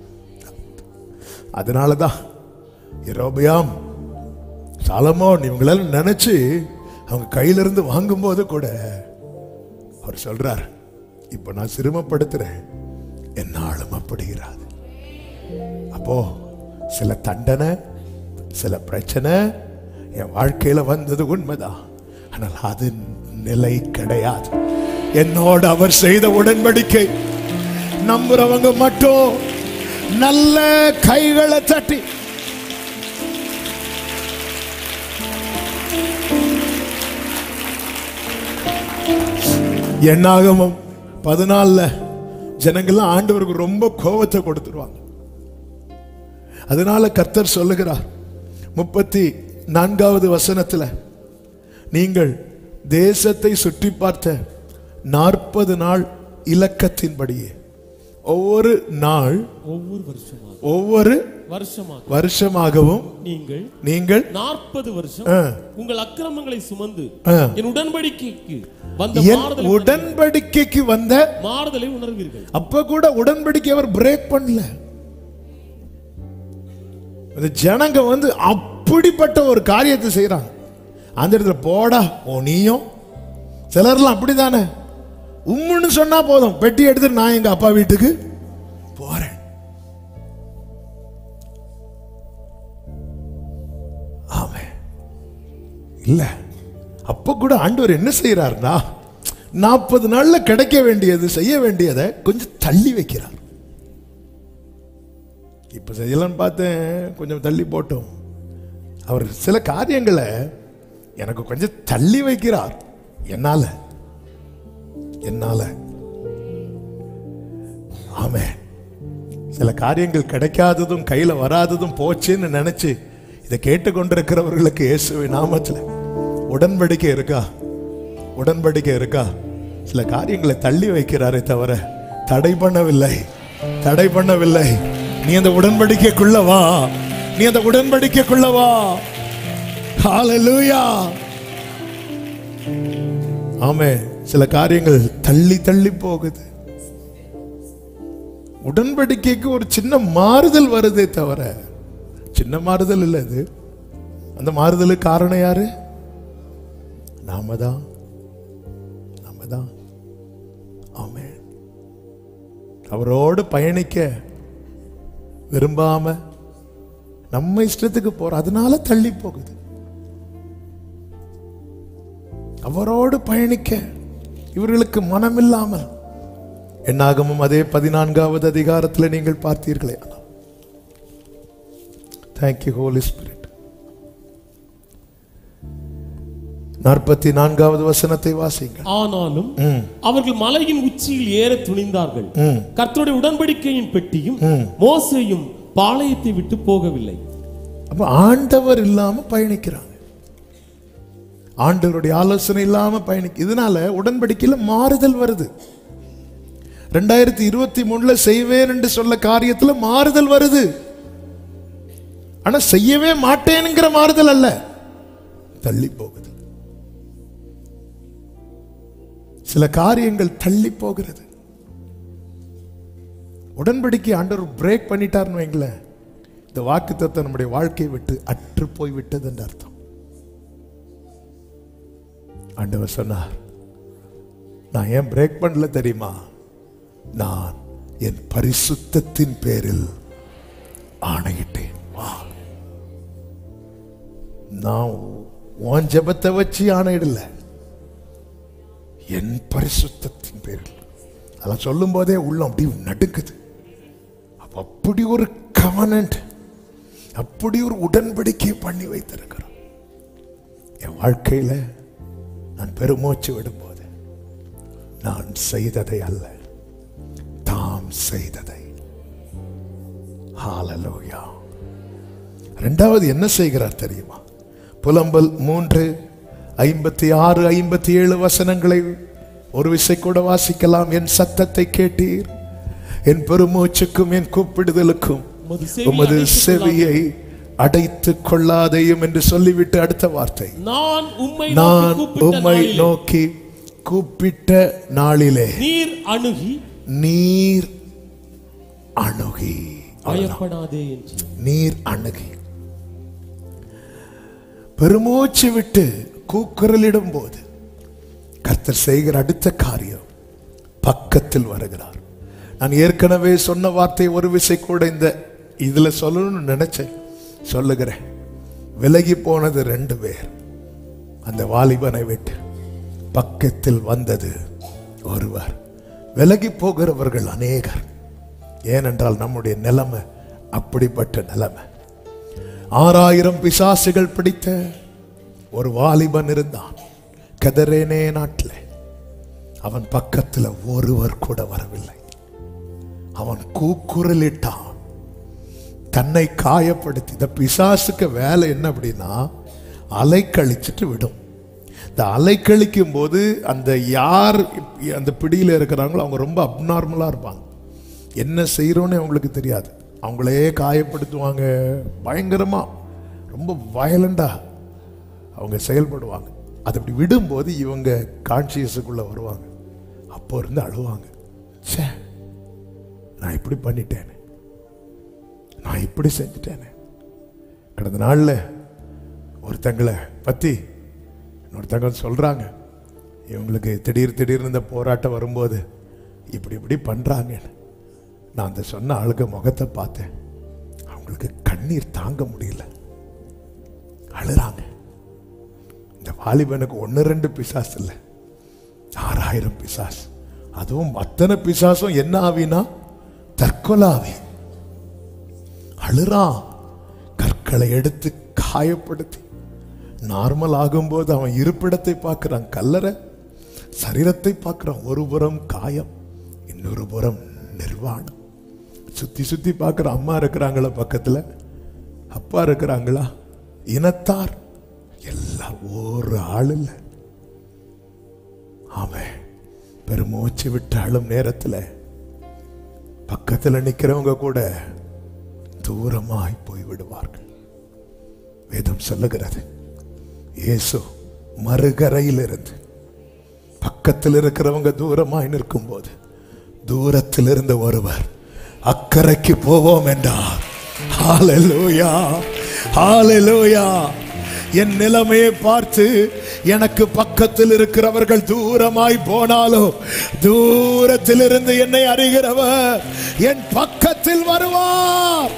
அதனாலதான் எரோபியாம் சாலமோன் இவங்களெல்லாம் நினைச்சு அவங்க கையிலிருந்து வாங்கும்போது கூட அவர் சொல்றார் இப்ப நான் சிரமப்படுத்துறேன் என்னாலும் அப்படிங்கிறாது அப்போ சில தண்டனை சில பிரச்சனை என் வாழ்க்கையில வந்தது உண்மைதான் ஆனால் அது நிலை கிடையாது என்னோடு அவர் செய்த உடன்படிக்கை நம்புறவங்க மட்டும் நல்ல கைகளை தட்டி என்னாகமும் பதினாலுல ஜனங்கள்லாம் ஆண்டவருக்கு ரொம்ப கோபத்தை கொடுத்துருவாங்க அதனால கர்த்தர் சொல்லுகிறார் முப்பத்தி நான்காவது வசனத்துல நீங்கள் தேசத்தை சுற்றி பார்த்த நாற்பது நாள் இலக்கத்தின்படியே ஒவ்வொரு நாள் ஒவ்வொரு வருஷமாக ஒவ்வொரு வருஷமாக வருஷமாகவும் நீங்கள் நீங்கள் நாற்பது வருஷம் ஆ, உங்கள் அக்கிரமங்களை சுமந்து ஆ, என் உடன்படிக்கைக்கு வந்த என் மாறுதலை உடன்படிக்கைக்கு வந்த மாறுதலை உணர்வீர்கள் அப்ப கூட உடன்படிக்கை அவர் பிரேக் பண்ணல அந்த ஜனங்க வந்து அப்படிப்பட்ட ஒரு காரியத்தை செய்றாங்க அந்த இடத்துல போடா ஓ நீயும் சிலர்லாம் அப்படிதானே உம்முன்னு சொன்னா போதும் பெட்டி எடுத்துட்டு நான் எங்க அப்பா வீட்டுக்கு போறேன் ஆமே இல்ல அப்ப கூட ஆண்டவர் என்ன செய்யறாருன்னா நாற்பது நாள்ல கிடைக்க வேண்டியது செய்ய வேண்டியதை கொஞ்சம் தள்ளி வைக்கிறார் இப்ப செய்யலாம்னு பார்த்தேன் கொஞ்சம் தள்ளி போட்டோம் அவர் சில காரியங்களை எனக்கு கொஞ்சம் தள்ளி வைக்கிறார் என்னால என்னால ஆமே சில காரியங்கள் கிடைக்காததும் கையில வராததும் போச்சுன்னு நினைச்சு இதை கேட்டுக்கொண்டிருக்கிறவர்களுக்கு இயேசுவின் நாமத்துல உடன்படிக்கை இருக்கா உடன்படிக்கை இருக்கா சில காரியங்களை தள்ளி வைக்கிறாரே தவிர தடை பண்ணவில்லை தடை பண்ணவில்லை நீ அந்த உடன்படிக்கைக்குள்ள வா நீ அந்த உடன்படிக்கைக்குள்ள வா ஹalleluya ஆமே சில காரியங்கள் தள்ளி தள்ளி போகுது உடன்படிக்கைக்கு ஒரு சின்ன மாறுதல் வருதே தவிர சின்ன மாறுதல் இல்லை இது அந்த மாறுதலுக்கு காரணம் யாரு நாம தான் நாம தான் ஆமே அவரோடு பயணிக்க விரும்பாம நம்ம இஷ்டத்துக்கு போற அதனால தள்ளி போகுது அவரோடு பயணிக்க இவர்களுக்கு மனமில்லாமல் என்னாகமும் அதே பதினான்காவது அதிகாரத்தில் நீங்கள் பார்த்தீர்களே தேங்க்யூ ஹோலி ஸ்பிரிட் நாற்பத்தி நான்காவது வசனத்தை வாசிங்க ஆனாலும் அவர்கள் மலையின் உச்சியில் ஏற துணிந்தார்கள் கர்த்தருடைய உடன்படிக்கையின் பெட்டியும் மோசேயும் பாளையத்தை விட்டு போகவில்லை அப்ப ஆண்டவர் இல்லாம பயணிக்கிறாங்க ஆண்டவருடைய ஆலோசனை இல்லாம பயணிக்க இதனால உடன்படிக்கையில மாறுதல் வருது ரெண்டாயிரத்தி இருபத்தி மூணுல செய்வேன் என்று சொல்ல காரியத்துல மாறுதல் வருது ஆனா செய்யவே மாட்டேனுங்கிற மாறுதல் அல்ல தள்ளி போகுது சில காரியங்கள் தள்ளி போகிறது உடன்படிக்கை ஆண்டவர் பிரேக் பண்ணிட்டார்னு வைங்களேன் இந்த வாக்கு நம்முடைய வாழ்க்கையை விட்டு அற்று போய் விட்டது என்று அர்த்தம் ஆண்டவர் சொன்னார் நான் ஏன் பிரேக் பண்ணல தெரியுமா நான் என் பரிசுத்தத்தின் பேரில் ஆணையிட்டேன் வா நான் உன் ஜெபத்தை வச்சு ஆணையிடல என் பரிசுத்தத்தின் பேரில் அதெல்லாம் சொல்லும் போதே உள்ளம் அப்படி நடுக்குது அப்ப அப்படி ஒரு கவனன்ட் அப்படி ஒரு உடன்படிக்கை பண்ணி வைத்திருக்கிறோம் என் வாழ்க்கையில நான் பெருமூச்சு விடும்போது நான் செய்ததை அல்ல தாம் செய்ததை ஹalleluya ரெண்டாவது என்ன செய்கிறார் தெரியுமா புலம்பல் மூன்று ஐம்பத்தி ஆறு ஐம்பத்தி ஏழு வசனங்களை ஒரு விசை கூட வாசிக்கலாம் என் சத்தத்தை கேட்டீர் என் பெருமூச்சுக்கும் என் கூப்பிடுதலுக்கும் உமது செவியை உமது அடைத்துக் செவியை அடைத்துக் கொள்ளாதே. கொள்ளாதேயும் என்று சொல்லிவிட்டு அடுத்த வார்த்தை நான் உம்மை நான் நோக்கி கூப்பிட்ட உம்மை நாளிலே நோக்கி கூப்பிட்ட நாளிலே நீர் அணுகி நீர் அணுகி பயப்படாதே என்று நீர் அணுகி பெருமூச்சு விட்டு கூக்குரலிடும் போது கர்த்தர் செய்கிற அடுத்த காரியம் பக்கத்தில் வருகிறார் நான் ஏற்கனவே சொன்ன வார்த்தை ஒரு விசை கூட இந்த இதுல சொல்லணும்னு நினைச்சேன் சொல்லுகிறேன் விலகி போனது ரெண்டு பேர் அந்த வாலிபனை விட்டு பக்கத்தில் வந்தது ஒருவர் விலகி போகிறவர்கள் அநேகர் ஏனென்றால் நம்முடைய நிலைமை அப்படிப்பட்ட நிலைமை ஆறாயிரம் பிசாசுகள் பிடித்த ஒரு வாலிபன் இருந்தான் கதரேனே நாட்டில் அவன் பக்கத்தில் ஒருவர் கூட வரவில்லை அவன் கூக்குரலிட்டான் தன்னை காயப்படுத்தி இந்த பிசாசுக்கு வேலை என்ன அப்படின்னா அலைக்கழிச்சிட்டு விடும் இந்த அலைக்கழிக்கும் போது அந்த யார் அந்த பிடியில் இருக்கிறாங்களோ அவங்க ரொம்ப அப்நார்மலாக இருப்பாங்க என்ன செய்கிறோன்னு அவங்களுக்கு தெரியாது அவங்களே காயப்படுத்துவாங்க பயங்கரமாக ரொம்ப வயலண்டாக அவங்க செயல்படுவாங்க அது அப்படி விடும்போது இவங்க கான்சியஸுக்குள்ளே வருவாங்க அப்போ இருந்து அழுவாங்க ச்சே நான் இப்படி பண்ணிட்டேனே நான் இப்படி செஞ்சுட்டேனே கடந்த நாளில் ஒருத்தங்களை பற்றி இன்னொருத்தங்க சொல்கிறாங்க இவங்களுக்கு திடீர் திடீர்னு இந்த போராட்டம் வரும்போது இப்படி இப்படி பண்ணுறாங்கன்னு நான் அந்த சொன்ன ஆளுக முகத்தை பார்த்தேன் அவங்களுக்கு கண்ணீர் தாங்க முடியல அழுறாங்க இந்த வாலிபனுக்கு ஒன்று ரெண்டு பிசாஸ் இல்லை ஆறாயிரம் பிசாஸ் அதுவும் அத்தனை பிசாசும் என்ன ஆவினா தற்கொலாவி அழுறான் கற்களை எடுத்து காயப்படுத்தி நார்மல் ஆகும்போது அவன் இருப்பிடத்தை பார்க்கிறான் கல்லறை சரீரத்தை பார்க்கிறான் ஒரு புறம் காயம் இன்னொரு புறம் நிர்வாணம் சுத்தி சுத்தி பார்க்குற அம்மா இருக்கிறாங்களா பக்கத்துல அப்பா இருக்கிறாங்களா இனத்தார் எல்லாம் ஒரு ஆள் இல்லை அவன் பெருமூச்சு விட்டு அழும் நேரத்துல பக்கத்துல நிக்கிறவங்க கூட தூரமாய் போய் விடுவார்கள் வேதம் சொல்லுகிறது இயேசு மறுகரையில் இருந்து பக்கத்தில் இருக்கிறவங்க தூரமாய் நிற்கும் போது தூரத்தில் இருந்த ஒருவர் அக்கறைக்கு போவோம் என்றார் ஹalleluya ஹalleluya என் நிலைமையை பார்த்து எனக்கு பக்கத்தில் இருக்கிறவர்கள் தூரமாய் போனாலும் தூரத்தில் இருந்து என்னை அறிகிறவர் என் பக்கத்தில் வருவார்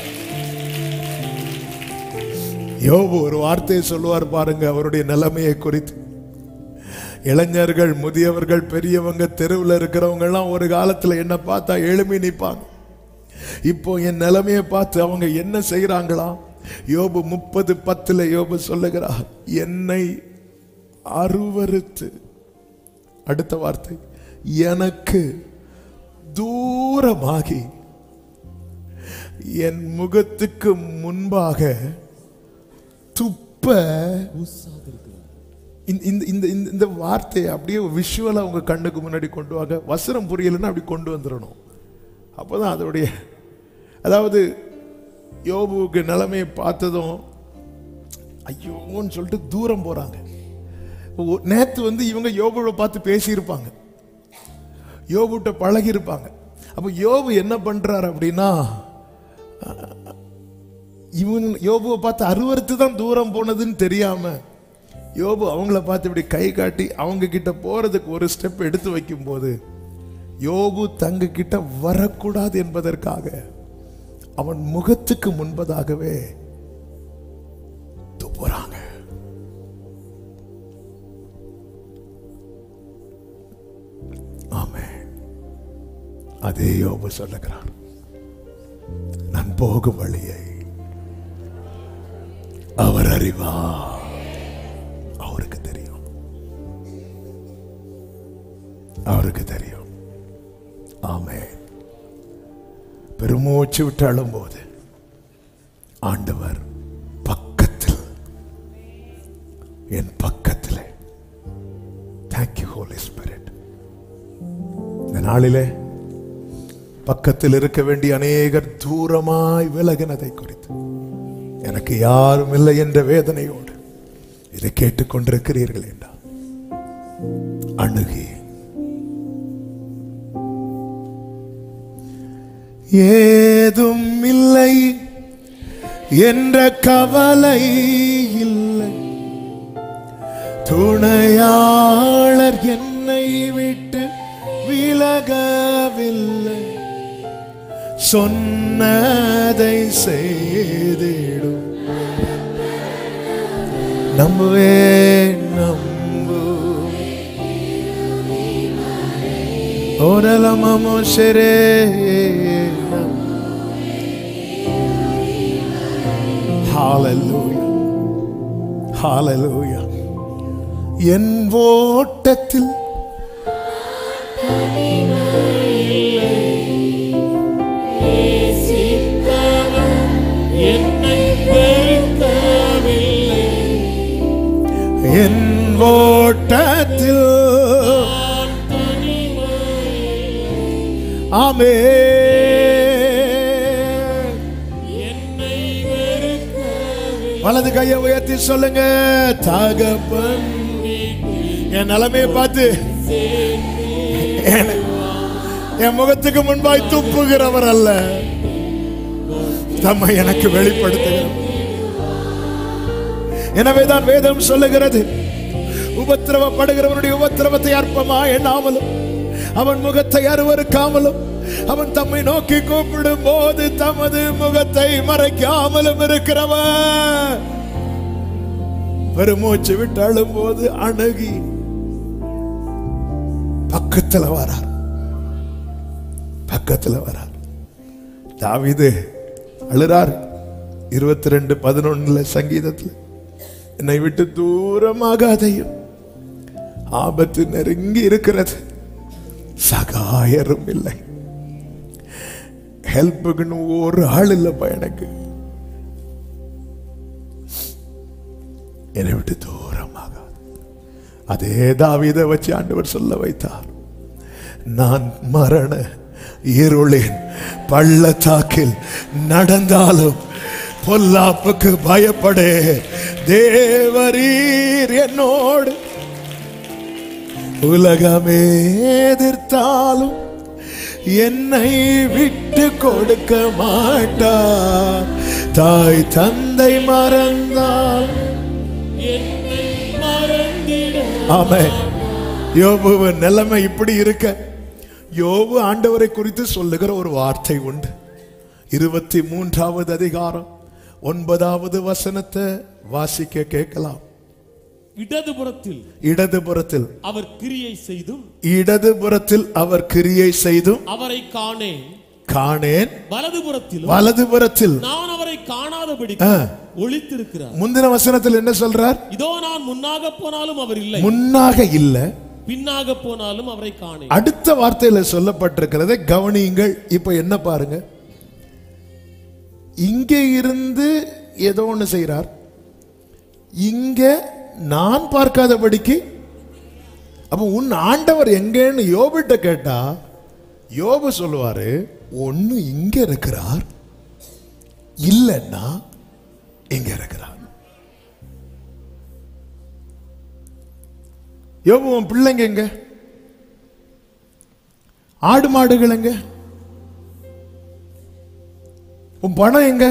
யோபு ஒரு வார்த்தையை சொல்லுவார் பாருங்க அவருடைய நிலைமையை குறித்து இளைஞர்கள் முதியவர்கள் பெரியவங்க தெருவில் இருக்கிறவங்க எல்லாம் ஒரு காலத்துல என்ன பார்த்தா எழுமி நிற்பாங்க இப்போ என் நிலைமையை பார்த்து அவங்க என்ன செய்யறாங்களா யோபு முப்பது பத்துல யோபு சொல்லுகிறார் என்னை அருவருத்து அடுத்த வார்த்தை எனக்கு தூரமாகி என் முகத்துக்கு முன்பாக துப்ப உசாதிருக்கிறார் இந்த இந்த இந்த இந்த- இந்த வார்த்தையை அப்படியே விஷுவலா உங்க கண்ணுக்கு முன்னாடி கொண்டு வாங்க வசனம் புரியலைன்னா அப்படி கொண்டு வந்துடணும் அப்பதான் அதோடைய அதாவது யோபுவுக்கு நிலைமையை பார்த்ததும் ஐயோன்னு சொல்லிட்டு தூரம் போறாங்க ஒ- நேத்து வந்து இவங்க யோபுவை பார்த்து பேசியிருப்பாங்க யோபுட்ட பழகி இருப்பாங்க அப்ப யோபு என்ன பண்றாரு அப்படின்னா இவன் யோபுவை பார்த்து அருவருத்து தான் தூரம் போனதுன்னு தெரியாம யோபு அவங்கள பார்த்து இப்படி கை காட்டி அவங்க கிட்ட போறதுக்கு ஒரு ஸ்டெப் எடுத்து வைக்கும்போது யோபு தங்க கிட்ட வரக்கூடாது என்பதற்காக அவன் முகத்துக்கு முன்பதாகவே துப்புறாங்க ஆமென் அதே யோபு சொல்லுகிறான் நான் போகும் வழியை அவர் அறிவா அவருக்கு தெரியும் அவருக்கு தெரியும் ஆமே பெருமூச்சு விட்டு அழும்போது ஆண்டவர் பக்கத்தில் என் பக்கத்தில் தேங்க்யூ ஹோலி ஸ்பிரிட் இந்த நாளிலே பக்கத்தில் இருக்க வேண்டிய அநேகர் தூரமாய் விலகினதை குறித்து எனக்கு யாரும் இல்லை என்ற வேதனையோடு இதை கேட்டுக்கொண்டிருக்கிறீர்கள் என்றால் அணுகி ஏதும் இல்லை என்ற கவலை இல்லை துணையாளர் என்னை விட்டு விலகவில்லை சொன்னதை செய்திடும் நம்புவே நம்பு ஓரலமோ சரே Hallelujah. Hallelujah. என் ஓட்டத்தில் என்னை வெறுக்கவில்லை என் ஓட்டத்தில் நான் தனிமை ஆமே என்னை வெறுக்கவில்லை வலது கையை உயர்த்தி சொல்லுங்க தகப்பன் என் நிலைமையை பார்த்து என் என் முகத்துக்கு முன்பாய் துப்புகிறவர் அல்ல தம்மை எனக்கு வெளிப்படுத்துகிறவர் எனவேதான் வேதம் சொல்லுகிறது உபத்திரவப்படுகிறவனுடைய உபத்திரவத்தை அற்பமா எண்ணாமலும் அவன் முகத்தை அருவருக்காமலும் அவன் தம்மை நோக்கி கூப்பிடும் போது தமது முகத்தை மறைக்காமலும் இருக்கிறவன் பெருமூச்சு விட்டு அழும்போது அணுகி பக்கத்துல வரார் பக்கத்துல வரார் தாவீது அழுறார் இருபத்தி ரெண்டு பதினொன்னுல சங்கீதத்துல என்னை விட்டு தூரமாகாதையும் ஆபத்து நெருங்கி இருக்கிறது சகாயரும் இல்லை ஹெல்ப்புக்குன்னு ஒரு ஆள் இல்லப்பா எனக்கு என்னை விட்டு தூரமாகாது அதே தாவீதை வச்சு ஆண்டவர் சொல்ல வைத்தார் நான் மரண இருளின் பள்ளத்தாக்கில் நடந்தாலும் பொல்லாப்புக்கு பயப்படே தேவரீர் என்னோடு உலகமே எதிர்த்தாலும் என்னை விட்டு கொடுக்க மாட்டார் தாய் தந்தை மறந்தால் என்னை மறந்திட ஆமே யோபுவின் நிலைமை இப்படி இருக்க யோபு ஆண்டவரை குறித்து சொல்லுகிற ஒரு வார்த்தை உண்டு இருபத்தி மூன்றாவது அதிகாரம் ஒன்பதாவது வசனத்தை வாசிக்க கேட்கலாம் இடதுபுறத்தில் இடதுபுறத்தில் அவர் கிரியை செய்தும் இடதுபுறத்தில் அவர் கிரியை செய்தும் அவரை காணேன் காணேன் வலதுபுறத்திலும் வலதுபுறத்தில் நான் அவரை அவரை காணாதபடி ஆ. ஒளித்திருக்கிறார் முந்தின வசனத்தில் என்ன சொல்றார் இதோ நான் முன்னாக போனாலும் அவர் இல்லை முன்னாக இல்ல பின்னாக போனாலும் அவரை காணேன் அடுத்த வார்த்தையில சொல்லப்பட்டிருக்கிறதை கவனியுங்கள் இப்ப என்ன பாருங்க இங்க இருந்து ஏதோ ஒண்ணு செய்றார் இங்க நான் பார்க்காதபடிக்கு அப்ப உன் ஆண்டவர் எங்கன்னு யோபிட்ட கேட்டா யோபு சொல்லுவாரு ஒண்ணு இங்க இருக்கிறார் இல்லைன்னா இங்க இருக்கிறார் யோபு உன் பிள்ளைங்க எங்க ஆடு மாடுகள் எங்க உன் பணம் எங்க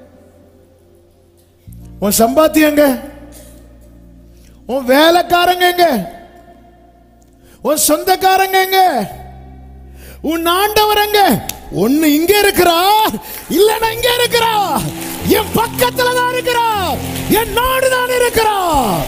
உன் சம்பாத்தியம் எங்க உன் வேலைக்காரங்க எங்க உன் சொந்தக்காரங்க எங்க உன் ஆண்டவர் எங்க ஒண்ணு இங்க இருக்கிறா இல்லனா இங்க இருக்கிறா என் பக்கத்துல தான் இருக்கிறா என் நாடு தான் இருக்கிறா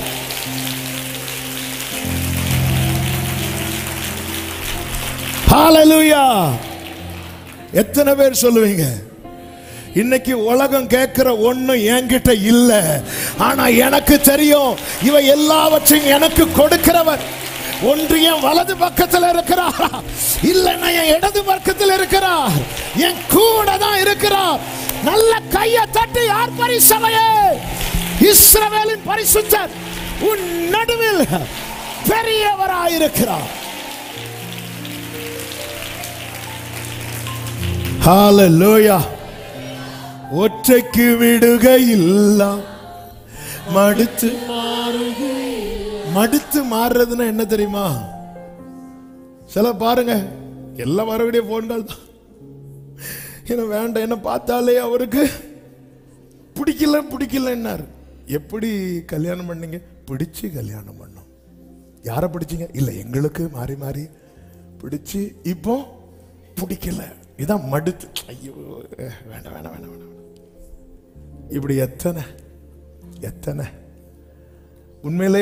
ஹalleluya எத்தனை பேர் சொல்லுவீங்க இன்னைக்கு உலகம் கேட்கிற ஒண்ணும் என்கிட்ட இல்ல ஆனா எனக்கு தெரியும் இவ எல்லாவற்றையும் எனக்கு கொடுக்கிறவர் ஒன்று என் வலது பக்கத்தில் இருக்கிறார் இல்லைன்னா என் இடது பக்கத்தில் இருக்கிறார் என் கூட தான் இருக்கிறார் நல்ல கையை தட்டி யார் பரிசமையே இஸ்ரவேலின் பரிசுத்தர் உன் நடுவில் பெரியவராயிருக்கிறார் ஹalleluya ஒற்றைக்கு விடுகையில்ல மடுத்து மடுத்து மாறுறதுன்னா என்ன தெரியுமா சில பாருங்க எல்லாம் வரக்கூடிய போன்கள் தான் என்ன வேண்டாம் என்ன பார்த்தாலே அவருக்கு பிடிக்கல பிடிக்கலன்னார் எப்படி கல்யாணம் பண்ணீங்க பிடிச்சு கல்யாணம் பண்ணோம் யாரை பிடிச்சீங்க இல்லை எங்களுக்கு மாறி மாறி பிடிச்சு இப்போ பிடிக்கல இதான் மடுத்து ஐயோ அஹ், வேண்டாம் வேண்டாம் வேண்டாம் வேண்டாம் இப்படி எத்தனை எத்தனை உண்மையிலே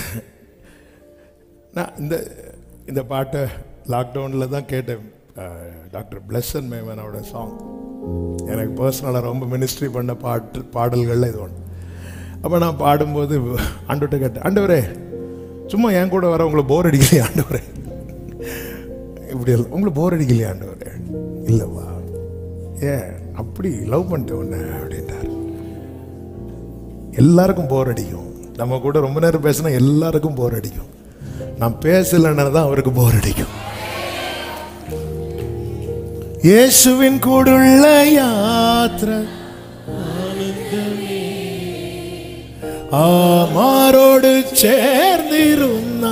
நான் இந்த இந்த பாட்டை லாக்டவுனில் தான் கேட்டேன் அஹ், டாக்டர் பிளஸன் மேமனோட சாங் எனக்கு பர்சனலாக ரொம்ப மினிஸ்ட்ரி பண்ண பாட்டு பாடல்கள்ல இது ஒன்று அப்போ நான் பாடும்போது ஆண்டவர்கிட்ட கேட்டேன் ஆண்டவரே சும்மா என் கூட வர உங்களை போர் அடிக்கலையா ஆண்டவரே இப்படி எல்லாம் உங்களுக்கு போர் அடிக்கலையா ஆண்டவரே இல்லைவா ஏன் அப்படி லவ் பண்ணிட்டு உன்ன அப்படின்ட்டார் எல்லாருக்கும் போர் அடிக்கும் நம்ம கூட ரொம்ப நேரம் பேசினா எல்லாருக்கும் போர் அடிக்கும் நான் பேசலைன்னா தான் அவருக்கு போர் அடிக்கும் இயேசுவின் கூடுள்ள யாத்திரை ஆமாரோடு சேர்ந்திருந்தா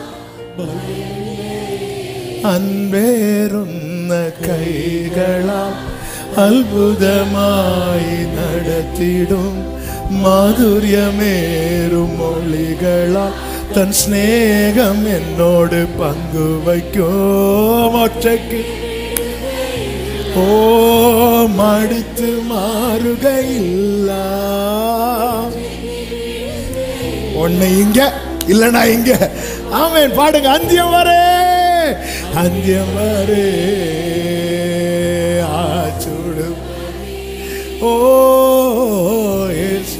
அன்பேருന്ന கைகளால் அற்புதமாய் நடத்திடும் மாதுரியமேறும் மொழிகளால் தன் சிநேகம் என்னோடு பங்கு வைக்கும் ஒற்றைக்கு ஓ மடுத்து மாறுகையில்லா ஒண்ணு இங்க இல்லனா இங்க ஆமென் பாடுங்க அந்தியம் வரே அந்தியம் வரே ஆச்சுடு ஓ இயேசு.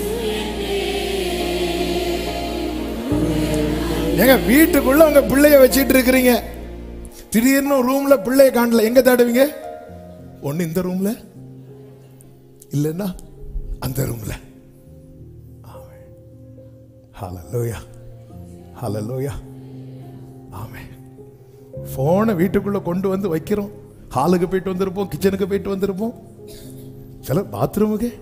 ஏங்க வீட்டுக்குள்ள உங்க பிள்ளைய வச்சிட்டு இருக்கிறீங்க திடீர்னு ரூம்ல பிள்ளைய காணல எங்க தேடுவீங்க ஒண்ணு இந்த ரூம்ல இல்லைன்னா அந்த ரூம்ல ஹalleluya ஹalleluya ஆமென் ஃபோனை வீட்டுக்குள்ள கொண்டு வந்து வைக்கிறோம் ஹாலுக்கு போயிட்டு வந்திருப்போம் கிச்சனுக்கு போயிட்டு வந்திருப்போம் சில பாத்ரூமுக்கு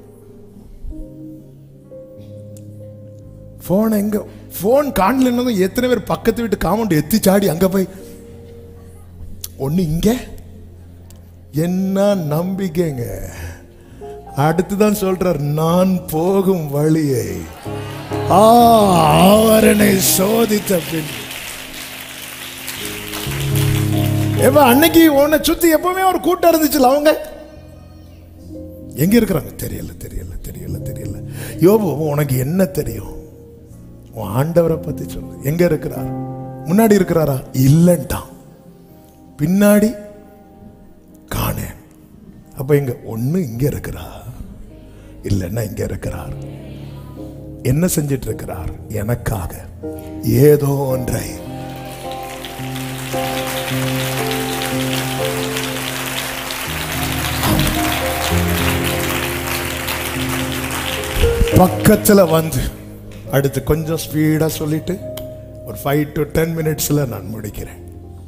ஃபோன் எங்க ஃபோன் காணலன்னு எத்தனை பேர் பக்கத்து வீட்டு காமௌண்ட் எத்தி சாடி அங்க போய் ஒண்ணு இங்க என்ன நம்பிக்கைங்க அடுத்துதான் சொல்றார் நான் போகும் வழியை ஆ, அவர் என்னை சோதித்த பின் எப்ப அன்னைக்கு உன்னை சுத்தி எப்பவுமே ஒரு கூட்டம் இருந்துச்சுல அவங்க எங்க இருக்கிறாங்க தெரியல தெரியல தெரியல தெரியல யோபு உனக்கு என்ன தெரியும் உன் ஆண்டவரை பத்தி சொல்லு எங்க இருக்கிறார் முன்னாடி இருக்கிறாரா இல்லன்ட்டான் பின்னாடி காணேன் அப்ப இங்க ஒண்ணு இங்க இருக்கிறா இல்லைன்னா இங்க இருக்கிறார் என்ன செஞ்சிட்டு இருக்கிறார் எனக்காக ஏதோ ஒன்றை பக்கத்துல வந்து அடுத்து கொஞ்சம் ஸ்பீடா சொல்லிட்டு ஒரு ஃபைவ் டு டென் மினிட்ஸ்ல நான் முடிக்கிறேன்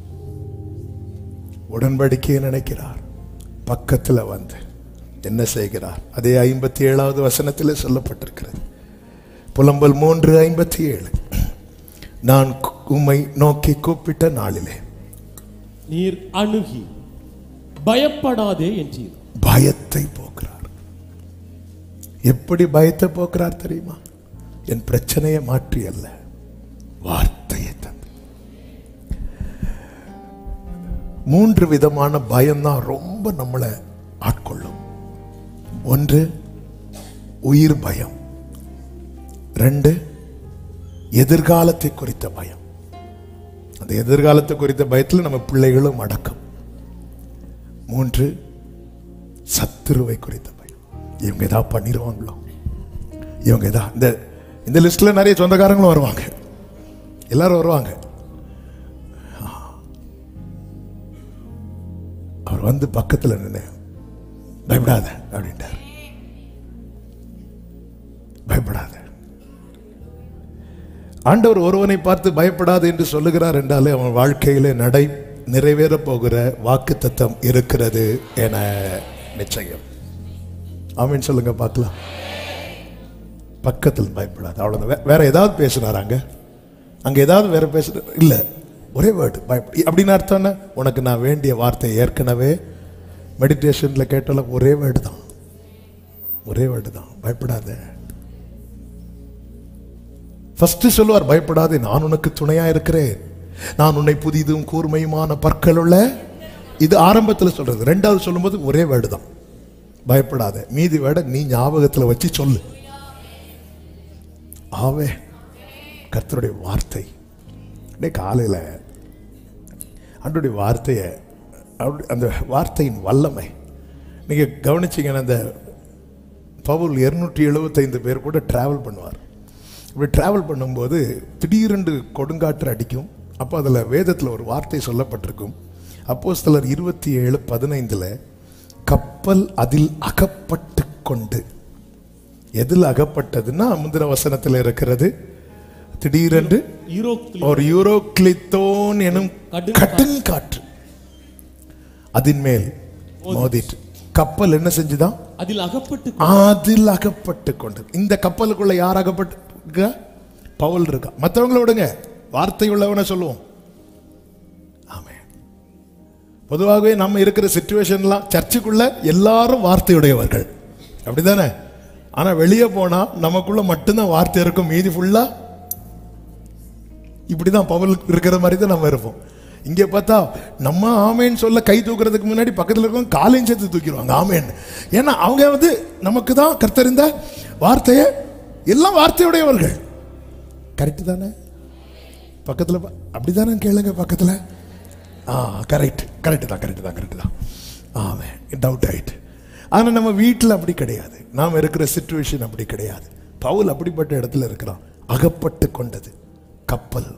உடன்படிக்கையை நினைக்கிறார் பக்கத்துல வந்து என்ன செய்கிறார் அதே ஐம்பத்தி ஏழாவது வசனத்தில் சொல்லப்பட்டிருக்கிறது புலம்பல் மூன்று ஐம்பத்தி ஏழு நான் உம்மை நோக்கி கூப்பிட்ட நாளிலே நீர் அணுகி பயப்படாதே என்றீர் பயத்தை போக்குறார் எப்படி பயத்தை போக்குறார் தெரியுமா என் பிரச்சனையை மாற்றி அல்ல வார்த்தையை தந்து மூன்று விதமான பயம்தான் ரொம்ப நம்மளை ஆட்கொள்ளும் ஒன்று உயிர் பயம் ரெண்டு எதிர்காலத்தை குறித்த பயம் அந்த எதிர்காலத்தை குறித்த பயத்தில் நம்ம பிள்ளைகளும் அடக்கம் மூன்று சத்துருவை குறித்த பயம் இவங்க ஏதாவது பண்ணிடுவாங்களோ இவங்க ஏதா இந்த இந்த லிஸ்ட்ல நிறைய சொந்தக்காரங்களும் வருவாங்க எல்லாரும் வருவாங்க அவர் வந்து பக்கத்துல நின்று பயப்படாத அப்படின்ட்டார் பயப்படாத ஆண்டவர் ஒருவனை பார்த்து பயப்படாது என்று சொல்லுகிறார் என்றாலே அவன் வாழ்க்கையிலே நடை நிறைவேற போகிற வாக்கு தத்தம் இருக்கிறது என நிச்சயம் ஆமீன் சொல்லுங்க பார்க்கலாம் பக்கத்தில் பயப்படாது அவ்வளவுதான் வே- வேற ஏதாவது பேசினார் அங்க அங்க ஏதாவது வேற பேச இல்ல ஒரே வேர்டு பயப்பட அப்படின்னு அர்த்தம் என்ன உனக்கு நான் வேண்டிய வார்த்தை ஏற்கனவே மெடிடேஷன்ல கேட்டால ஒரே வேர்டு தான் ஒரே வேர்டு தான் பயப்படாத ஃபர்ஸ்ட் சொல்லுவார் பயப்படாதே நான் உனக்கு துணையா இருக்கிறேன் நான் உன்னை புதிதும் கூர்மையுமான பற்கள் உள்ள இது ஆரம்பத்தில் சொல்றது ரெண்டாவது சொல்லும்போது ஒரே வேர்டு தான் பயப்படாத மீதி வேர்டை நீ ஞாபகத்துல வச்சு சொல்லு ஆவே கர்த்தருடைய வார்த்தை அப்படியே காலையில ஆண்டுடைய வார்த்தையை அப்படி- அந்த வார்த்தையின் வல்லமை நீங்க கவனிச்சீங்கன்னா அந்த பவுல் இருநூற்றி எழுபத்தைந்து பேர் கூட டிராவல் பண்ணுவார் இப்படி டிராவல் பண்ணும்போது திடீரென்று கொடுங்காற்று அடிக்கும் அப்போ அதில் வேதத்தில் ஒரு வார்த்தை சொல்லப்பட்டிருக்கும் அப்போஸ்தலர் இருபத்தி ஏழு பதினைந்தில் கப்பல் அதில் அகப்பட்டு கொண்டு எதில் அகப்பட்டதுன்னா முந்தின வசனத்தில் இருக்கிறது திடீரென்று ஈரோக்கில் ஒரு யூரோக்ளித்தோன் எனும் கடும் கடும் காற்று அதின் மேல் மோதிட்டு கப்பல் என்ன செஞ்சுதான் அதில் அகப்பட்டு அதில் அகப்பட்டு கொண்டது இந்த கப்பலுக்குள்ள யார் அகப்பட்டு இருக்கா? பவுல் இருக்கா மற்றவங்கள விடுங்க வார்த்தை உள்ளவனை சொல்லுவோம் ஆமே பொதுவாகவே நம்ம இருக்கிற சுச்சுவேஷன்லாம் சர்ச்சுக்குள்ள எல்லாரும் வார்த்தையுடையவர்கள் அப்படிதானே ஆனா வெளியே போனா நமக்குள்ள மட்டும்தான் வார்த்தை இருக்கும் மீதி ஃபுல்லா இப்படிதான் பவுல் இருக்கிற மாதிரி தான் நம்ம இருப்போம் இங்கே பார்த்தா நம்ம ஆமேன்னு சொல்ல கை தூக்குறதுக்கு முன்னாடி பக்கத்தில் இருக்கவங்க காலையும் சேர்த்து தூக்கிடுவாங்க ஆமேன் ஏன்னா அவங்க வந்து நமக்கு தான் கர்த்தறிந்த வார்த்தையை எல்லாம் வார்த்தையுடையவர்கள் கரெக்டு தானே பக்கத்தில் அப்படிதானே கேளுங்க பக்கத்தில் ஆ கரெக்ட் கரெக்ட் தான் கரெக்ட் தான் கரெக்ட் தான் ஆமே டவுட் ஆயிட்டு ஆனால் நம்ம வீட்டில் அப்படி கிடையாது நாம் இருக்கிற சுச்சுவேஷன் அப்படி கிடையாது பவுல் அப்படிப்பட்ட இடத்துல இருக்கிறான் அகப்பட்டு கொண்டது கப்பல்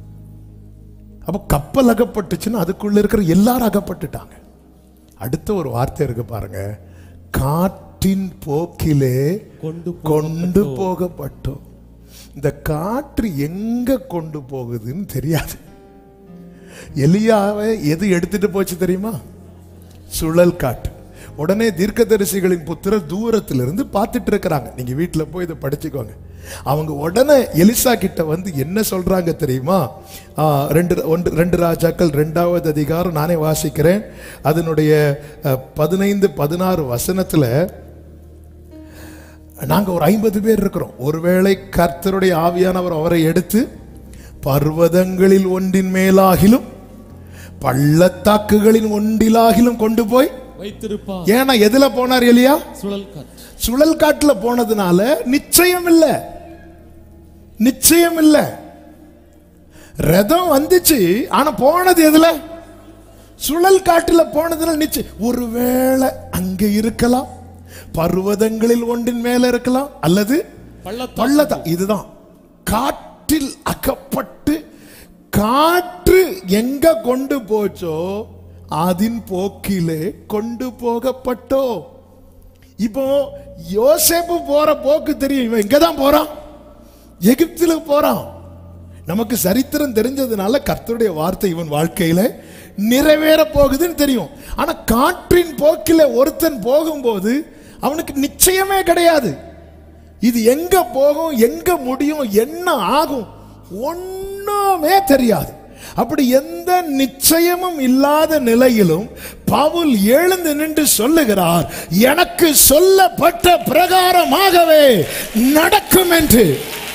அப்போ கப்பல் அகப்பட்டுச்சுன்னா அதுக்குள்ள இருக்கிற எல்லாரும் அகப்பட்டுட்டாங்க அடுத்த ஒரு வார்த்தை இருக்கு பாருங்க காற்றின் போக்கிலே கொண்டு கொண்டு போகப்பட்டோம் இந்த காற்று எங்க கொண்டு போகுதுன்னு தெரியாது எலியாவை எது எடுத்துட்டு போச்சு தெரியுமா சுழல் காற்று உடனே தீர்க்கதரிசிகளின் புத்திரர் தூரத்திலிருந்து பார்த்துட்டு இருக்கிறாங்க நீங்க வீட்டில் போய் இதை படிச்சுக்கோங்க அவங்க உடனே எலிசா கிட்ட வந்து என்ன சொல்றாங்க தெரியுமா ஆ, ரெண்டு ஒன்று ரெண்டு ராஜாக்கள் ரெண்டாவது அதிகாரம் நானே வாசிக்கிறேன் அதனுடைய அஹ், பதினைந்து பதினாறு வசனத்துல நாங்க ஒரு ஐம்பது பேர் இருக்கிறோம் ஒருவேளை கர்த்தருடைய ஆவியானவர் அவரை எடுத்து பர்வதங்களில் ஒன்றின் மேலாகிலும் பள்ளத்தாக்குகளின் ஒன்றிலாகிலும் கொண்டு போய் வைத்திருப்பா ஏன்னா எதுல போனார் எலியா சுழல் காற்று சுழல் காட்டுல போனதுனால நிச்சயம் இல்ல நிச்சயம் இல்ல ரதம் வந்துச்சு ஆனா போனது எதுல சுழல் காட்டுல போனதுல நிச்சயம் ஒருவேளை அங்க இருக்கலாம் பர்வதங்களில் ஒன்றின் மேல இருக்கலாம் அல்லது பள்ளத்தாக்கு பள்ளத்தா இதுதான் காற்றில் அகப்பட்டு காற்று எங்க கொண்டு போச்சோ அதின் போக்கிலே கொண்டு போகப்பட்டோ இப்போ யோசேப்பு போற போக்கு தெரியும் இவன் இங்க தான் போறான் எகிப்தில போறான் நமக்கு சரித்திரம் தெரிஞ்சதுனால கர்த்தருடைய வார்த்தை இவன் வாழ்க்கையில நிறைவேற போகுதுன்னு தெரியும் ஆனா காற்றின் போக்கில ஒருத்தன் போகும்போது அவனுக்கு நிச்சயமே கிடையாது இது எங்க போகும் எங்க முடியும் என்ன ஆகும் ஒண்ணுமே தெரியாது அப்படி எந்த நிச்சயமும் இல்லாத நிலையிலும் பவுல் எழுந்து நின்று சொல்லுகிறார் எனக்கு சொல்லப்பட்ட பிரகாரமாகவே நடக்கும் என்று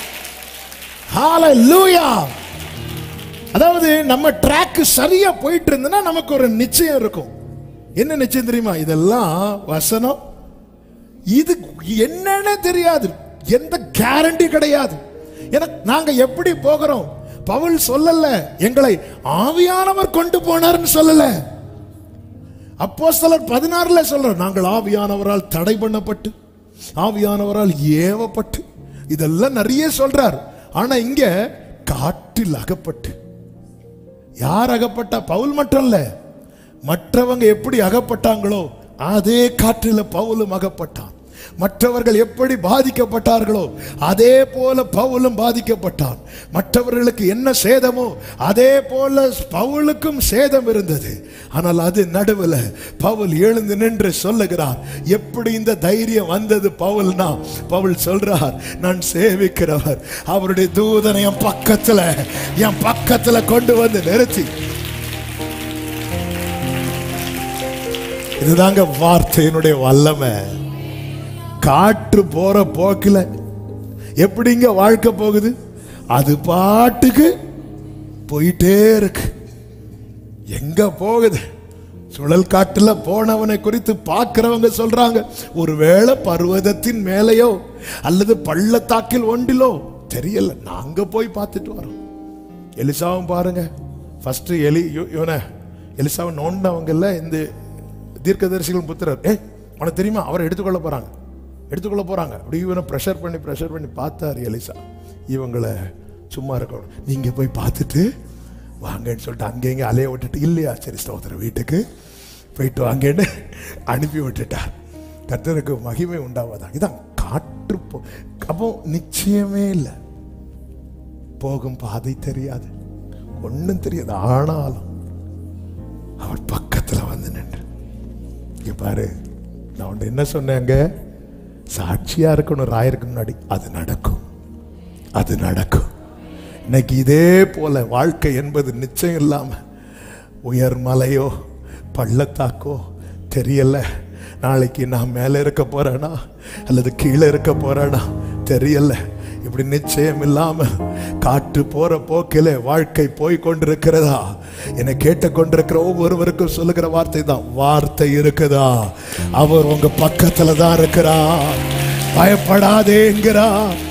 ஹalleluya அதாவது நம்ம ட்ராக் சரியா போயிட்டு இருந்ததுன்னா நமக்கு ஒரு நிச்சயம் இருக்கும் என்ன நிச்சயம் தெரியுமா இதெல்லாம் வசனம் இது என்னன்னு தெரியாது எந்த கேரண்டி கிடையாது எனக்கு நாங்க எப்படி போகிறோம் பவுல் சொல்லல எங்களை ஆவியானவர் கொண்டு போனார்னு சொல்லல அப்போஸ்தலர் பதினாறுல சொல்ற நாங்கள் ஆவியானவரால் தடை பண்ணப்பட்டு ஆவியானவரால் ஏவப்பட்டு இதெல்லாம் நிறைய சொல்றார் ஆனா இங்க காற்றில் அகப்பட்டு யார் அகப்பட்டா பவுல் மட்டும் இல்ல மற்றவங்க எப்படி அகப்பட்டாங்களோ அதே காற்றில் பவுலும் அகப்பட்டான் மற்றவர்கள் எப்படி பாதிக்கப்பட்டார்களோ அதே போல பவுலும் பாதிக்கப்பட்டான் மற்றவர்களுக்கு என்ன சேதமோ அதே போல பவுலுக்கும் சேதம் இருந்தது ஆனால் அது நடுவில் பவுல் எழுந்து நின்று சொல்லுகிறார் எப்படி இந்த தைரியம் வந்தது பவுல்னா பவுல் சொல்றார் நான் சேவிக்கிறவர் அவருடைய தூதனை என் பக்கத்துல என் பக்கத்துல கொண்டு வந்து நிறுத்தி இதுதாங்க வார்த்தையினுடைய வல்லமை காற்று போற போக்குல எப்படிங்க வாழ்க்கை போகுது அது பாட்டுக்கு போயிட்டே இருக்கு எங்க போகுது சுழல் காட்டுல போனவனை குறித்து பார்க்கிறவங்க சொல்றாங்க ஒருவேளை பர்வதத்தின் மேலேயோ அல்லது பள்ளத்தாக்கில் ஒன்றிலோ தெரியல நாங்க போய் பார்த்துட்டு வரோம் எலிசாவும் பாருங்க ஃபர்ஸ்ட் எலி யோ- யோன எலிசாவை நோண்டவங்கல்ல இந்த தீர்க்கதரிசிகள் புத்திரர் ஏய் உனக்கு தெரியுமா அவரை எடுத்துக்கொள்ள போறாங்க எடுத்துக்கொள்ள போறாங்க அப்படி இவனை ப்ரெஷர் பண்ணி ப்ரெஷர் பண்ணி பார்த்தாரு எலிசா இவங்களை சும்மா இருக்கணும் நீங்க போய் பார்த்துட்டு வாங்கன்னு சொல்லிட்டு அங்கே இங்கே அலைய விட்டுட்டு இல்லையா சரி ஸ்தோத்திர வீட்டுக்கு போயிட்டு வாங்கன்னு அனுப்பி விட்டுட்டார் கர்த்தருக்கு மகிமை உண்டாவதாக இதான் காற்று போ அப்போ நிச்சயமே இல்லை போகும் பாதை தெரியாது ஒண்ணும் தெரியாது ஆனாலும் அவர் பக்கத்துல வந்து நின்று இங்க பாரு நான் உன்ட்ட என்ன சொன்னேங்க சாட்சியா இருக்கணும் ராயருக்கு முன்னாடி அது நடக்கும் அது நடக்கும் இன்னைக்கு இதே போல வாழ்க்கை என்பது நிச்சயம் இல்லாம உயர் மலையோ பள்ளத்தாக்கோ தெரியல நாளைக்கு நான் மேலே இருக்க போறேனா அல்லது கீழே இருக்க போறேனா தெரியல இப்படி நிச்சயம் இல்லாம காற்று போற போக்கிலே வாழ்க்கை போய் கொண்டிருக்கிறதா என்னை கேட்டுக்கொண்டிருக்கிற ஒவ்வொருவருக்கும் சொல்லுகிற வார்த்தை தான் வார்த்தை இருக்குதா அவர் உங்க பக்கத்துல தான் இருக்கிறார் பயப்படாதேங்கிறார்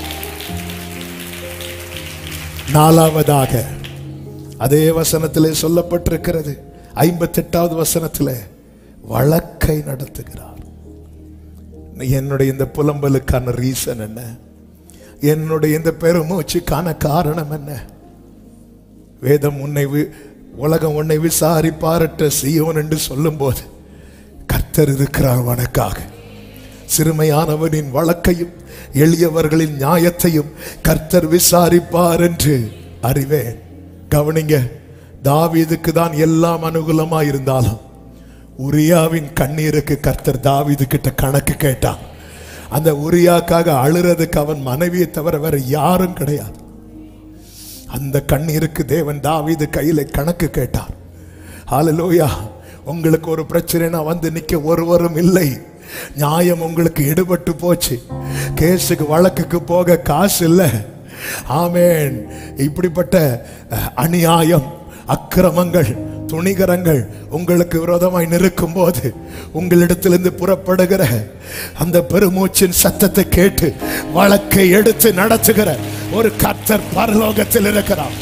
நாலாவதாக அதே வசனத்திலே சொல்லப்பட்டிருக்கிறது ஐம்பத்தெட்டாவது வசனத்திலே வழக்கை நடத்துகிறார் என்னுடைய இந்த புலம்பலுக்கான ரீசன் என்ன என்னுடைய இந்த பெருமூச்சுக்கான காரணம் என்ன வேதம் உன்னை வி- உலகம் உன்னை விசாரிப்பாரற்ற சீயோன் என்று சொல்லும்போது கர்த்தர் இருக்கிறார் உனக்காக சிறுமையானவனின் வழக்கையும் எளியவர்களின் நியாயத்தையும் கர்த்தர் விசாரிப்பார் என்று அறிவேன் கவனிங்க தாவீதுக்கு தான் எல்லாம் அனுகூலமா இருந்தாலும் உரியாவின் கண்ணீருக்கு கர்த்தர் தாவீது கிட்ட கணக்கு கேட்டான் அந்த உரியாக்காக அழுறதுக்கு அவன் மனைவியை தவிர வேற யாரும் கிடையாது அந்த கண்ணீருக்கு தேவன் தாவீது கையில கணக்கு கேட்டார் ஹalleluya உங்களுக்கு ஒரு பிரச்சனைனா வந்து நிக்க ஒருவரும் இல்லை நியாயம் உங்களுக்கு எடுபட்டு போச்சு கேஸுக்கு வழக்குக்கு போக காசு இல்லை ஆமேன் இப்படிப்பட்ட அஹ், அநியாயம் அக்கிரமங்கள் துணிகரங்கள் உங்களுக்கு விரோதமாய் நிற்கும் போது உங்களிடத்திலிருந்து புறப்படுகிற அந்த பெருமூச்சின் சத்தத்தை கேட்டு வழக்கை எடுத்து நடத்துகிற ஒரு கர்த்தர் பரலோகத்தில் இருக்கிறார்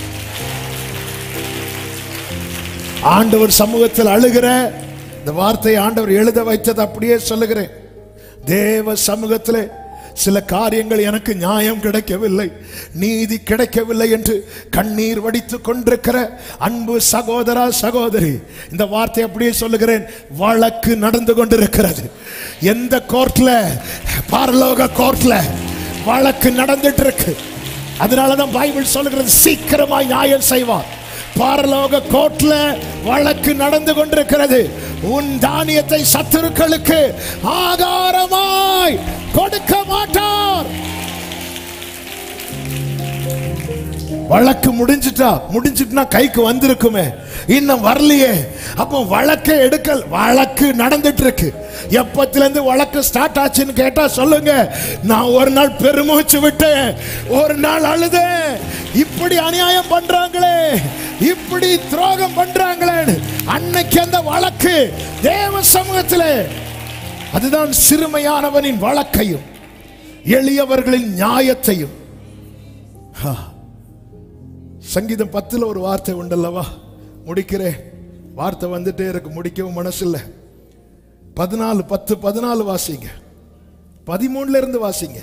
ஆண்டவர் சமூகத்தில் அழுகிற இந்த வார்த்தையை ஆண்டவர் எழுத வைத்தது அப்படியே சொல்லுகிறேன் தேவ சமூகத்திலே சில காரியங்கள் எனக்கு நியாயம் கிடைக்கவில்லை நீதி கிடைக்கவில்லை என்று கண்ணீர் வடித்துக் கொண்டிருக்கிற அன்பு சகோதரா சகோதரி இந்த வார்த்தை அப்படியே சொல்லுகிறேன் வழக்கு நடந்து கொண்டிருக்கிறது எந்த கோர்ட்ல பரலோக கோர்ட்ல வழக்கு நடந்துட்டு இருக்கு அதனாலதான் பைபிள் சொல்லுகிறது சீக்கிரமாய் நியாயம் செய்வார் பரலோக கோர்ட்ல வழக்கு நடந்து கொண்டிருக்கிறது உன் தானியத்தை சத்துருக்களுக்கு ஆதாரமாய் கொடுக்க மாட்டார் வழக்கு முடிஞ்சிட்டா முடிஞ்சிட்டுனா கைக்கு வந்திருக்குமே இன்னும் வரலையே அப்போ வழக்கை எடுக்கல் வழக்கு நடந்துட்டு இருக்கு எப்பத்துல இருந்து வழக்கு ஸ்டார்ட் ஆச்சுன்னு கேட்டா சொல்லுங்க நான் ஒரு நாள் பெருமூச்சு விட்டேன் ஒரு நாள் அழுதேன் இப்படி அநியாயம் பண்றாங்களே இப்படி துரோகம் பண்றாங்களே அன்னைக்கு அந்த வழக்கு தேவ சமூகத்திலே அதுதான் சிறுமையானவனின் வழக்கையும் எளியவர்களின் நியாயத்தையும் ஆ. சங்கீதம் பத்துல ஒரு வார்த்தை உண்டல்லவா முடிக்கிறேன் வார்த்தை வந்துட்டே இருக்கு முடிக்கவும் மனசில்ல பதினாலு பத்து பதினாலு வாசிங்க பதிமூணுல இருந்து வாசிங்க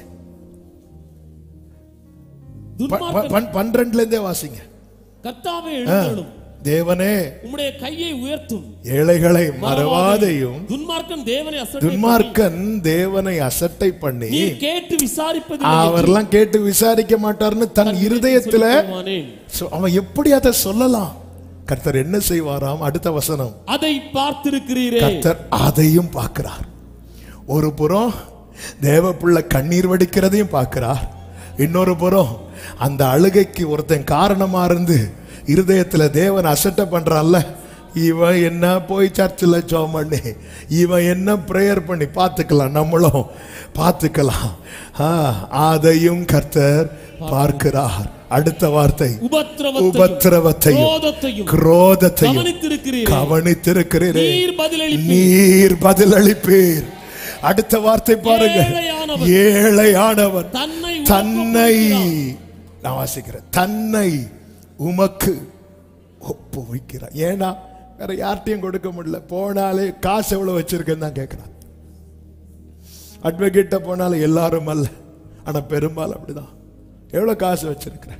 ப- ப- துன்மார்க்கன் பன்- பன்னிரெண்டுல இருந்தே வாசிங்க கர்த்தாவே ஆ. எழுந்தருளும் தேவனே உம்முடைய கையை உயர்த்தும் ஏழைகளை மறவாதையும் துன்மார்க்கன் தேவனை அசட்டை பண்ணி, துன்மார்க்கன் தேவனை அசட்டை பண்ணி நீ கேட்டு விசாரிப்பது அவர்லாம் கேட்டு விசாரிக்க மாட்டார்னு தன் இருதயத்துல சொ- அவன் எப்படி அதை சொல்லலாம் கர்த்தர் என்ன செய்வாராம் அடுத்த வசனம் அதை பார்த்திருக்கிறீரே கர்த்தர் அதையும் பார்க்கிறார் ஒரு புறம் தேவ பிள்ளை கண்ணீர் வடிக்கிறதையும் பார்க்கிறார் இன்னொரு புறம் அந்த அழுகைக்கு ஒருத்தன் காரணமா இருந்து இருதயத்துல தேவன் அசட்டை பண்றான்ல இவன் என்ன போய் சர்ச்சில் ஜோம் பண்ணி இவன் என்ன ப்ரேயர் பண்ணி பார்த்துக்கலாம் நம்மளும் பார்த்துக்கலாம் ஆ, அதையும் கர்த்தர் பார்க்கிறார் அடுத்த வார்த்தை உபத்திரவத்தையும் உபத்திரவத்தையும் குரோதத்தையும் குரோதத்தையும் கவனித்திருக்கிறீரே கவனித்திருக்கிறீரே நீர் பதிலளிப்பீர் நீர் பதிலளிப்பீர் அடுத்த வார்த்தை பாருங்க ஏழையானவன் ஏழையானவன் தன்னை தன்னை உமக்கு நான் வாசிக்கிறேன் தன்னை உமக்கு ஒப்பு வைக்கிறான் ஏன்னா வேற யார்ட்டையும் கொடுக்க முடியல போனாலே காசு எவ்வளவு வச்சிருக்கேன்னு தான் கேட்கிறான் அட்வொகேட்ட போனாலும் எல்லாரும் அல்ல ஆனா பெரும்பாலும் அப்படிதான் எவ்வளவு காசு வச்சிருக்கிறேன்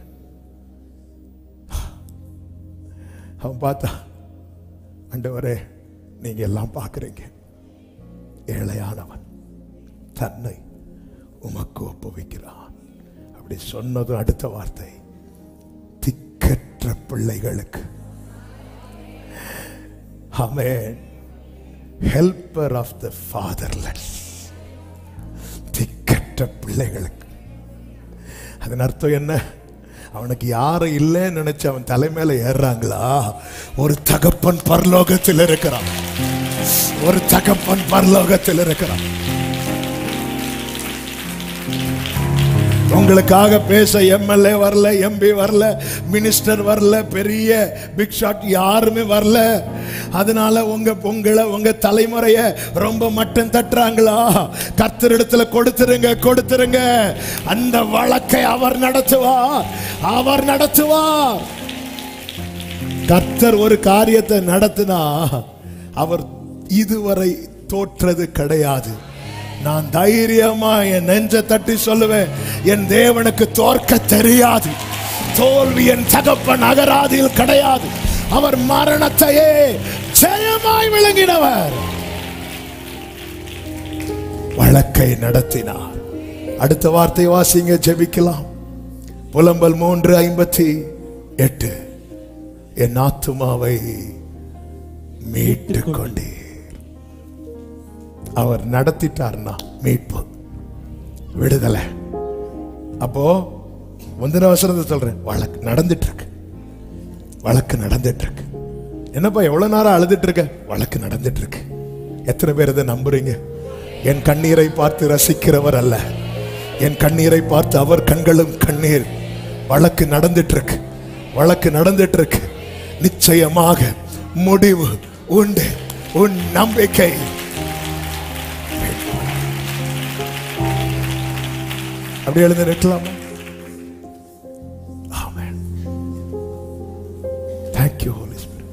அவன் பார்த்தா ஆண்டவரே நீங்க எல்லாம் பார்க்கறீங்க ஏழையானவன் தன்னை உமக்கு ஒப்புவிக்கிறான் அப்படி சொன்னதும் அடுத்த வார்த்தை திக்கற்ற பிள்ளைகளுக்கு amen helper of the fatherless திக்கற்ற பிள்ளைகளுக்கு அதன் அர்த்தம் என்ன அவனுக்கு யாரும் இல்லைன்னு நினைச்சு அவன் தலைமையில ஏறுறாங்களா ஒரு தகப்பன் பரலோகத்தில் இருக்கிறான் ஒரு தகப்பன் பரலோகத்தில் இருக்கிறான் உங்களுக்காக பேச எம்எல்ஏ வரல எம்பி வரல மினிஸ்டர் வரல பெரிய பிக் ஷாட் யாருமே வரல அதனால உங்க உங்களை உங்க தலைமுறைய ரொம்ப மட்டம் தட்டுறாங்களா கர்த்தரிடத்துல கொடுத்துருங்க கொடுத்துருங்க அந்த வழக்கை அவர் நடத்துவார் அவர் நடத்துவார் கர்த்தர் ஒரு காரியத்தை நடத்தினா அவர் இதுவரை தோற்றது கிடையாது நான் தைரியமா என் நெஞ்ச தட்டி சொல்லுவேன் என் தேவனுக்கு தோற்க தெரியாது தோல்வி என் தகப்பன் அகராதியில் கிடையாது அவர் மரணத்தையே ஜெயமாய் விளங்கினவர் வழக்கை நடத்தினார் அடுத்த வார்த்தை வாசிங்க ஜெபிக்கலாம் புலம்பல் மூன்று ஐம்பத்தி எட்டு என் ஆத்துமாவை மீட்டுக் கொண்டீர் அவர் நடத்திட்டார்னா மீட்பு விடுதலை அப்போ முந்தின வசனத்தை சொல்றேன் வழக்கு நடந்துட்டு இருக்கு வழக்கு நடந்துட்டு இருக்கு என்னப்பா எவ்வளவு நேரம் அழுதுட்டு இருக்க வழக்கு நடந்துட்டு இருக்கு எத்தனை பேர் இதை நம்புறீங்க என் கண்ணீரை பார்த்து ரசிக்கிறவர் அல்ல என் கண்ணீரை பார்த்து அவர் கண்களும் கண்ணீர் வழக்கு நடந்துட்டு இருக்கு வழக்கு நடந்துட்டு இருக்கு நிச்சயமாக முடிவு உண்டு உன் நம்பிக்கை அப்படி எழுந்து நிற்கலாமா ஆமென் Thank you Holy Spirit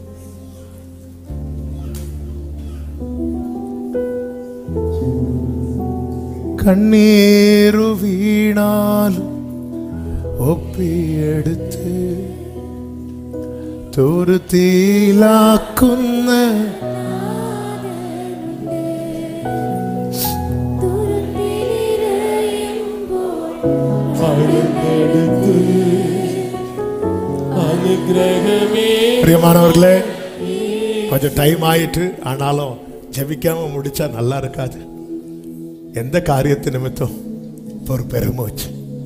കണ്ണീരു വീണാലും ഒപ്പിയെടുത്ത് തുരുത്തിയിലാക്കുന്ന பழுத்தெடுத்து அனுகிரகமே பிரியமானவர்களே கொஞ்சம் டைம் ஆயிட்டு ஆனாலும் ஜெபிக்காம முடிச்சா நல்லா இருக்காது எந்த காரியத்து நிமித்தம் இப்போ ஒரு பெருமூச்சு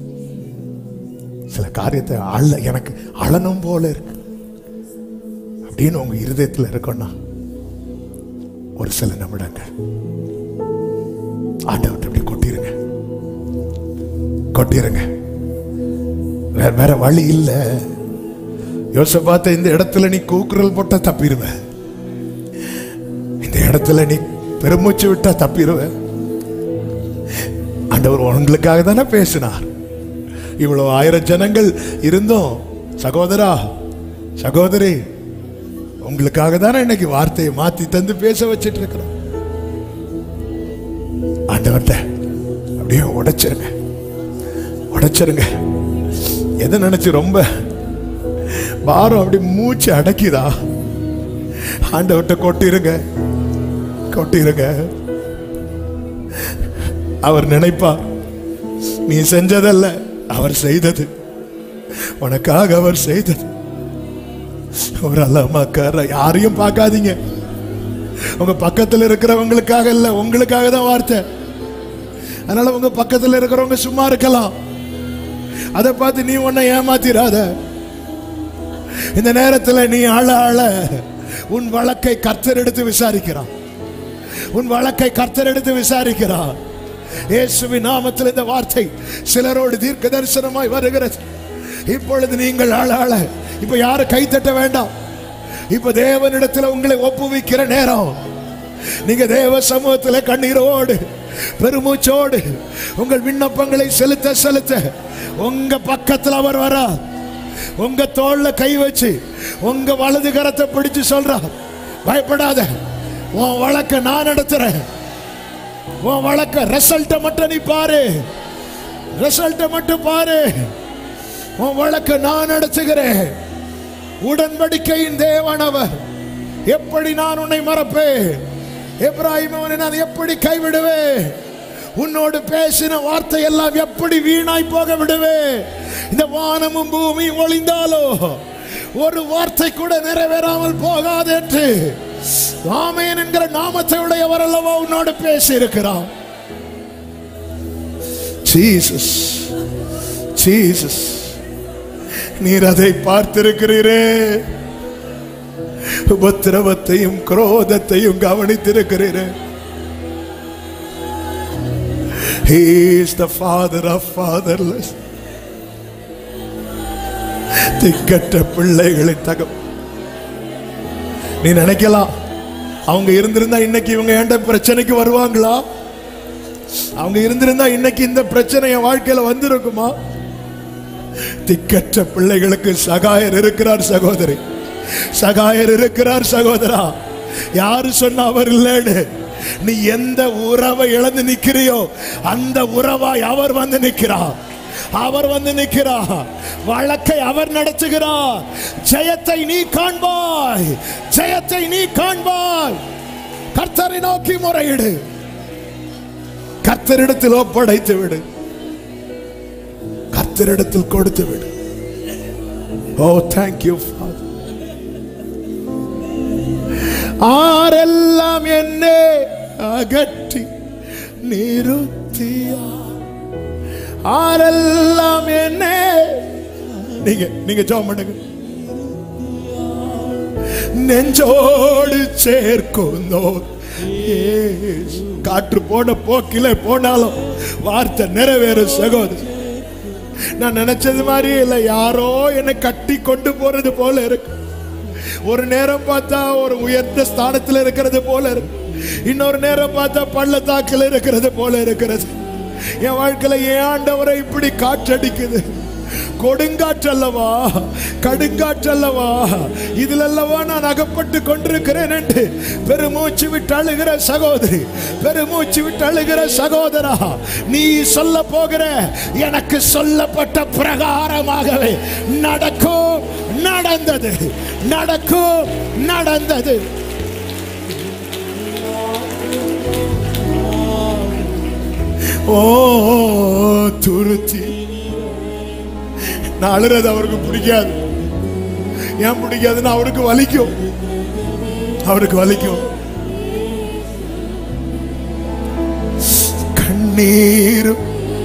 சில காரியத்தை அழ எனக்கு அழணும் போல இருக்கு அப்படின்னு உங்க இருதயத்தில் இருக்கணும்னா ஒரு சில நிமிடங்கள் ஆண்டவர்கிட்ட இப்படி கொட்டிருங்க கொட்டிருங்க வேற வேற வழி இல்லை யோசபாத்த இந்த இடத்துல நீ கூக்குரல் போட்டா தப்பிடுவ இந்த இடத்துல நீ பெருமூச்சு விட்டா தப்பிடுவ ஆண்டவர் உங்களுக்காக தானே பேசினார் இவ்வளவு ஆயிரம் ஜனங்கள் இருந்தோம் சகோதரா சகோதரி உங்களுக்காக தானே இன்னைக்கு வார்த்தையை மாத்தி தந்து பேச வச்சிட்டு இருக்கிறோம் ஆண்டவர்கிட்ட அப்படியே உடைச்சிருங்க உடைச்சிருங்க எதை நினைச்சு ரொம்ப பாரம் அப்படி மூச்சு அடக்கிதா ஆண்டவர்கிட்ட கொட்டிருங்க கொட்டிருங்க அவர் நினைப்பார் நீ செஞ்சதல்ல அவர் செய்தது உனக்காக அவர் செய்தது ஒரு அல்லமாக்கார யாரையும் பார்க்காதீங்க உங்க பக்கத்துல இருக்கிறவங்களுக்காக இல்ல உங்களுக்காக தான் வார்த்தை அதனால உங்க பக்கத்துல இருக்கிறவங்க சும்மா இருக்கலாம் அதை பார்த்து நீ உன்னை ஏமாத்திராத இந்த நேரத்துல நீ அழ அழ உன் வழக்கை கர்த்தர் எடுத்து விசாரிக்கிறான் உன் வழக்கை கர்த்தர் எடுத்து விசாரிக்கிறான் இயேசுவின் நாமத்தில் இந்த வார்த்தை சிலரோடு தீர்க்க தரிசனமாய் வருகிறது இப்பொழுது நீங்கள் அழ அழ இப்ப யாரும் கைத்தட்ட வேண்டாம் இப்ப தேவனிடத்தில் உங்களை ஒப்புவிக்கிற நேரம் நீங்க தேவ சமூகத்தில் கண்ணீரோடு பெருமூச்சோடு உங்கள் விண்ணப்பங்களை செலுத்த செலுத்த உங்க பக்கத்தில் அவர் வரார் உங்க தோல்ல கை வச்சு உங்க வலது கரத்தை பிடிச்சு சொல்றார் பயப்படாத உன் வழக்க நான் நடத்துறேன் உன் வழக்க ரிசல்ட்டை மட்டும் நீ பாரு ரிசல்ட்டை மட்டும் பாரு உன் வழக்க நான் நடத்துகிறேன் உடன்படிக்கையின் தேவனவர் எப்படி நான் உன்னை மறப்பேன் எப்ராஹிம் அவனை நான் எப்படி கைவிடுவேன் உன்னோடு பேசின வார்த்தை எல்லாம் எப்படி வீணாய் போக விடுவேன் இந்த வானமும் பூமியும் ஒளிந்தாலோ ஒரு வார்த்தை கூட நிறைவேறாமல் போகாது என்று ஆமேன் என்கிற நாமத்தை உடையவர் அல்லவா உன்னோடு பேசி இருக்கிறான் ஜீசஸ் ஜீசஸ் நீர் அதை பார்த்திருக்கிறீரே உபத்திரவத்தையும் குரோதத்தையும் கவனித்திருக்கிறீரே He is the father of fatherless. திக்கற்ற பிள்ளைகளின் தகம் நீ நினைக்கலாம் அவங்க இருந்திருந்தா இன்னைக்கு இவங்க ஏண்ட பிரச்சனைக்கு வருவாங்களா அவங்க இருந்திருந்தா இன்னைக்கு இந்த பிரச்சனை என் வாழ்க்கையில வந்திருக்குமா திக்கற்ற பிள்ளைகளுக்கு சகாயர் இருக்கிறார் சகோதரி சகாயர் இருக்கிறார் சகோதரா யாரு சொன்ன அவர் இல்லைன்னு நீ எந்த உறவை இழந்து நிக்கிறியோ அந்த உறவாய் அவர் வந்து நிற்கிறார் அவர் வந்து நிற்கிறார் வழக்கை அவர் நடத்துகிறார் ஜெயத்தை நீ காண்பாய் ஜெயத்தை நீ காண்பாய் கர்த்தரை நோக்கி முறையிடு கர்த்தரிடத்தில் ஒப்படைத்து விடு கர்த்தரிடத்தில் கொடுத்து விடு ஓ தேங்க்யூ ஃபாதர் ஆரெல்லாம் என்னை அகற்றி நிறுத்தியா ஆரெல்லாம் என்னை நீங்க நீங்க ஜோம் பண்ணுங்க நெஞ்சோடு சேர்க்கும் காற்று போன போக்கில போனாலும் வார்த்தை நிறைவேறும் சகோதரி நான் நினைச்சது மாதிரி இல்லை யாரோ என்னை கட்டி கொண்டு போறது போல இருக்கு ஒரு நேரம் பார்த்தா ஒரு உயர்ந்த ஸ்தானத்தில் இருக்கிறது போல இருக்கு இன்னொரு நேரம் பார்த்தா பள்ளத்தாக்கில் இருக்கிறது போல இருக்கிறது என் வாழ்க்கையில ஏன் ஆண்டவரை இப்படி காற்றடிக்குது கொடுங்காற்றல்லவா கடுங்காற்றல்லவா இதிலல்லவா நான் அகப்பட்டு கொண்டிருக்கிறேன் என்று பெருமூச்சு விட்டு அழுகிற சகோதரி பெருமூச்சு விட்டு அழுகிற சகோதரா நீ சொல்ல போகிற எனக்கு சொல்லப்பட்ட பிரகாரமாகவே நடக்கும் நடந்தது நடக்கும் நடந்தது ஓ துருத்தி நான் அழுறது அவருக்கு பிடிக்காது ஏன் பிடிக்காதுன்னு அவருக்கு வலிக்கும் அவருக்கு வலிக்கும் கண்ணீரும்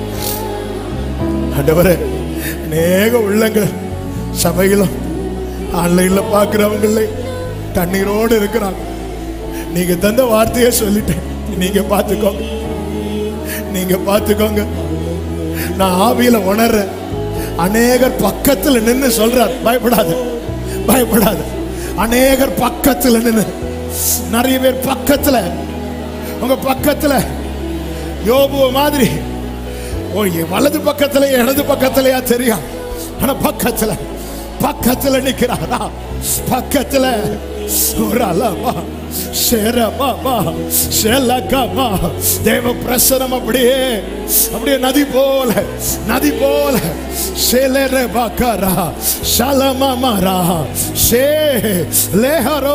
ஆண்டவரே அநேக உள்ளங்கள் சபைகளும் ஆன்லைன்ல பார்க்கிறவங்களே கண்ணீரோடு இருக்கிறாங்க நீங்க தந்த வார்த்தையை சொல்லிட்டேன் நீங்க பார்த்துக்கோங்க நீங்க பார்த்துக்கோங்க நான் ஆவியில உணர்றேன் அநேகர் பக்கத்துல நின்னு சொல்றார் பயப்படாத பயப்படாத அநேகர் பக்கத்துல நின்னு நிறைய பேர் பக்கத்துல உங்க பக்கத்துல யோபுவ மாதிரி ஓ என் வலது பக்கத்துல இடது பக்கத்துலயா தெரியும் ஆனா பக்கத்துல பக்கத்துல நிக்கிறாரா பக்கத்துல ஒரு அலமா சேரமா சேலக்கமா தேவ பிரசனம் அப்படியே அப்படியே நதி போல நதி போல சேலர பாக்கரா ஷலமமரா ஷே லேஹரோ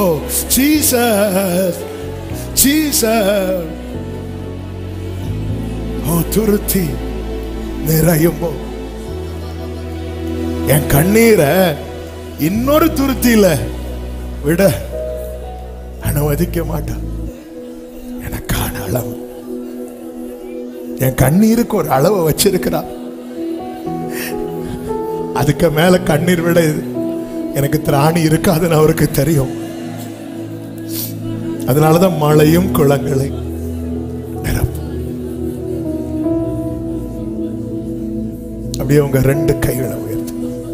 ஜீசஸ் ஜீசஸ் ஓ துருத்தி நிறையும்போ என் கண்ணீரை இன்னொரு துருத்தியில விட அனுமதிக்க மாட்டான் எனக்கான அளவு என் கண்ணீருக்கு ஒரு அளவை வச்சிருக்கிறா அதுக்கு மேல கண்ணீர் விட இது எனக்கு திராணி இருக்காதுன்னு அவருக்கு தெரியும் அதனாலதான் மழையும் குளங்களை நிரப்பும் அப்படியே உங்க ரெண்டு கைகளை உயர்த்து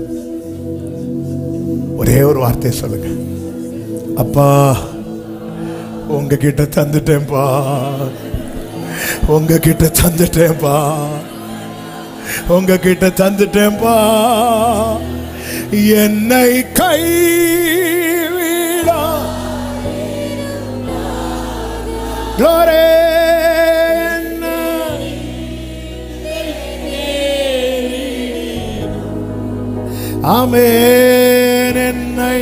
ஒரே ஒரு வார்த்தையை சொல்லுங்க அப்பா உங்ககிட்ட தந்துட்டேன்பா உங்ககிட்ட தந்துட்டேன்பா உங்ககிட்ட தந்துட்டேன்பா என்னை கைவிடா Glory ஆமென் என்னை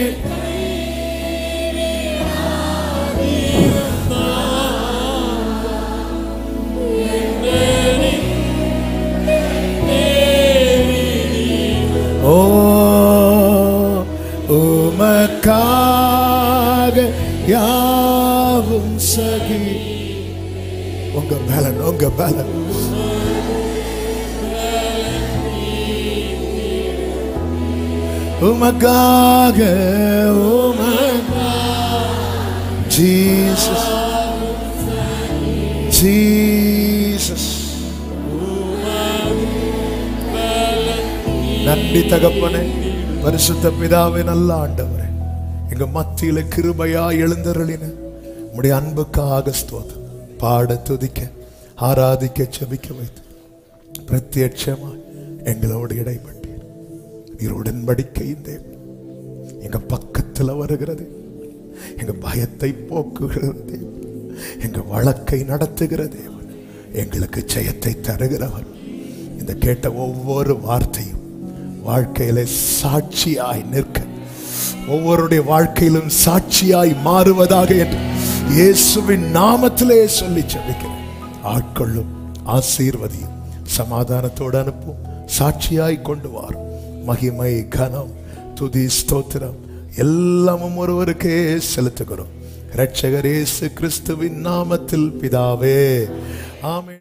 ஓ உமக்காக யாவும் சகி உங்க பலன் உங்க பலன் உமக்காக உமக்காக ஜீசஸ் ஜீசஸ் நன்றி தகப்பனே பரிசுத்த பிதாவே நல்ல ஆண்டவரே எங்க மத்தியில கிருபையா எழுந்தருளின உடைய அன்புக்காக ஸ்தோத்திரம் பாட துதிக்க ஆராதிக்க செபிக்க வைத்து பிரத்யட்சமாய் எங்களோடு இடைப்பட்டீர் நீர் உடன்படிக்கையின் தேவன் எங்க பக்கத்துல வருகிறது எங்க பயத்தை போக்குகிறது தேவன் எங்க வழக்கை நடத்துகிற தேவன் எங்களுக்கு ஜெயத்தை தருகிறவர் இந்த கேட்ட ஒவ்வொரு வார்த்தையும் வாழ்க்கையில சாட்சியாய் நிற்க ஒவ்வொருடைய வாழ்க்கையிலும் சாட்சியாய் மாறுவதாக என்று இயேசுவின் நாமத்திலே சொல்லி ஜெபிக்கிறேன் ஆட்கொள்ளும் ஆசீர்வதியும் சமாதானத்தோடு அனுப்பும் சாட்சியாய் கொண்டு வாரும் மகிமை கனம் துதி ஸ்தோத்திரம் எல்லாமும் ஒருவருக்கே செலுத்துகிறோம் இரட்சகர் இயேசு கிறிஸ்துவின் நாமத்தில் பிதாவே ஆமென்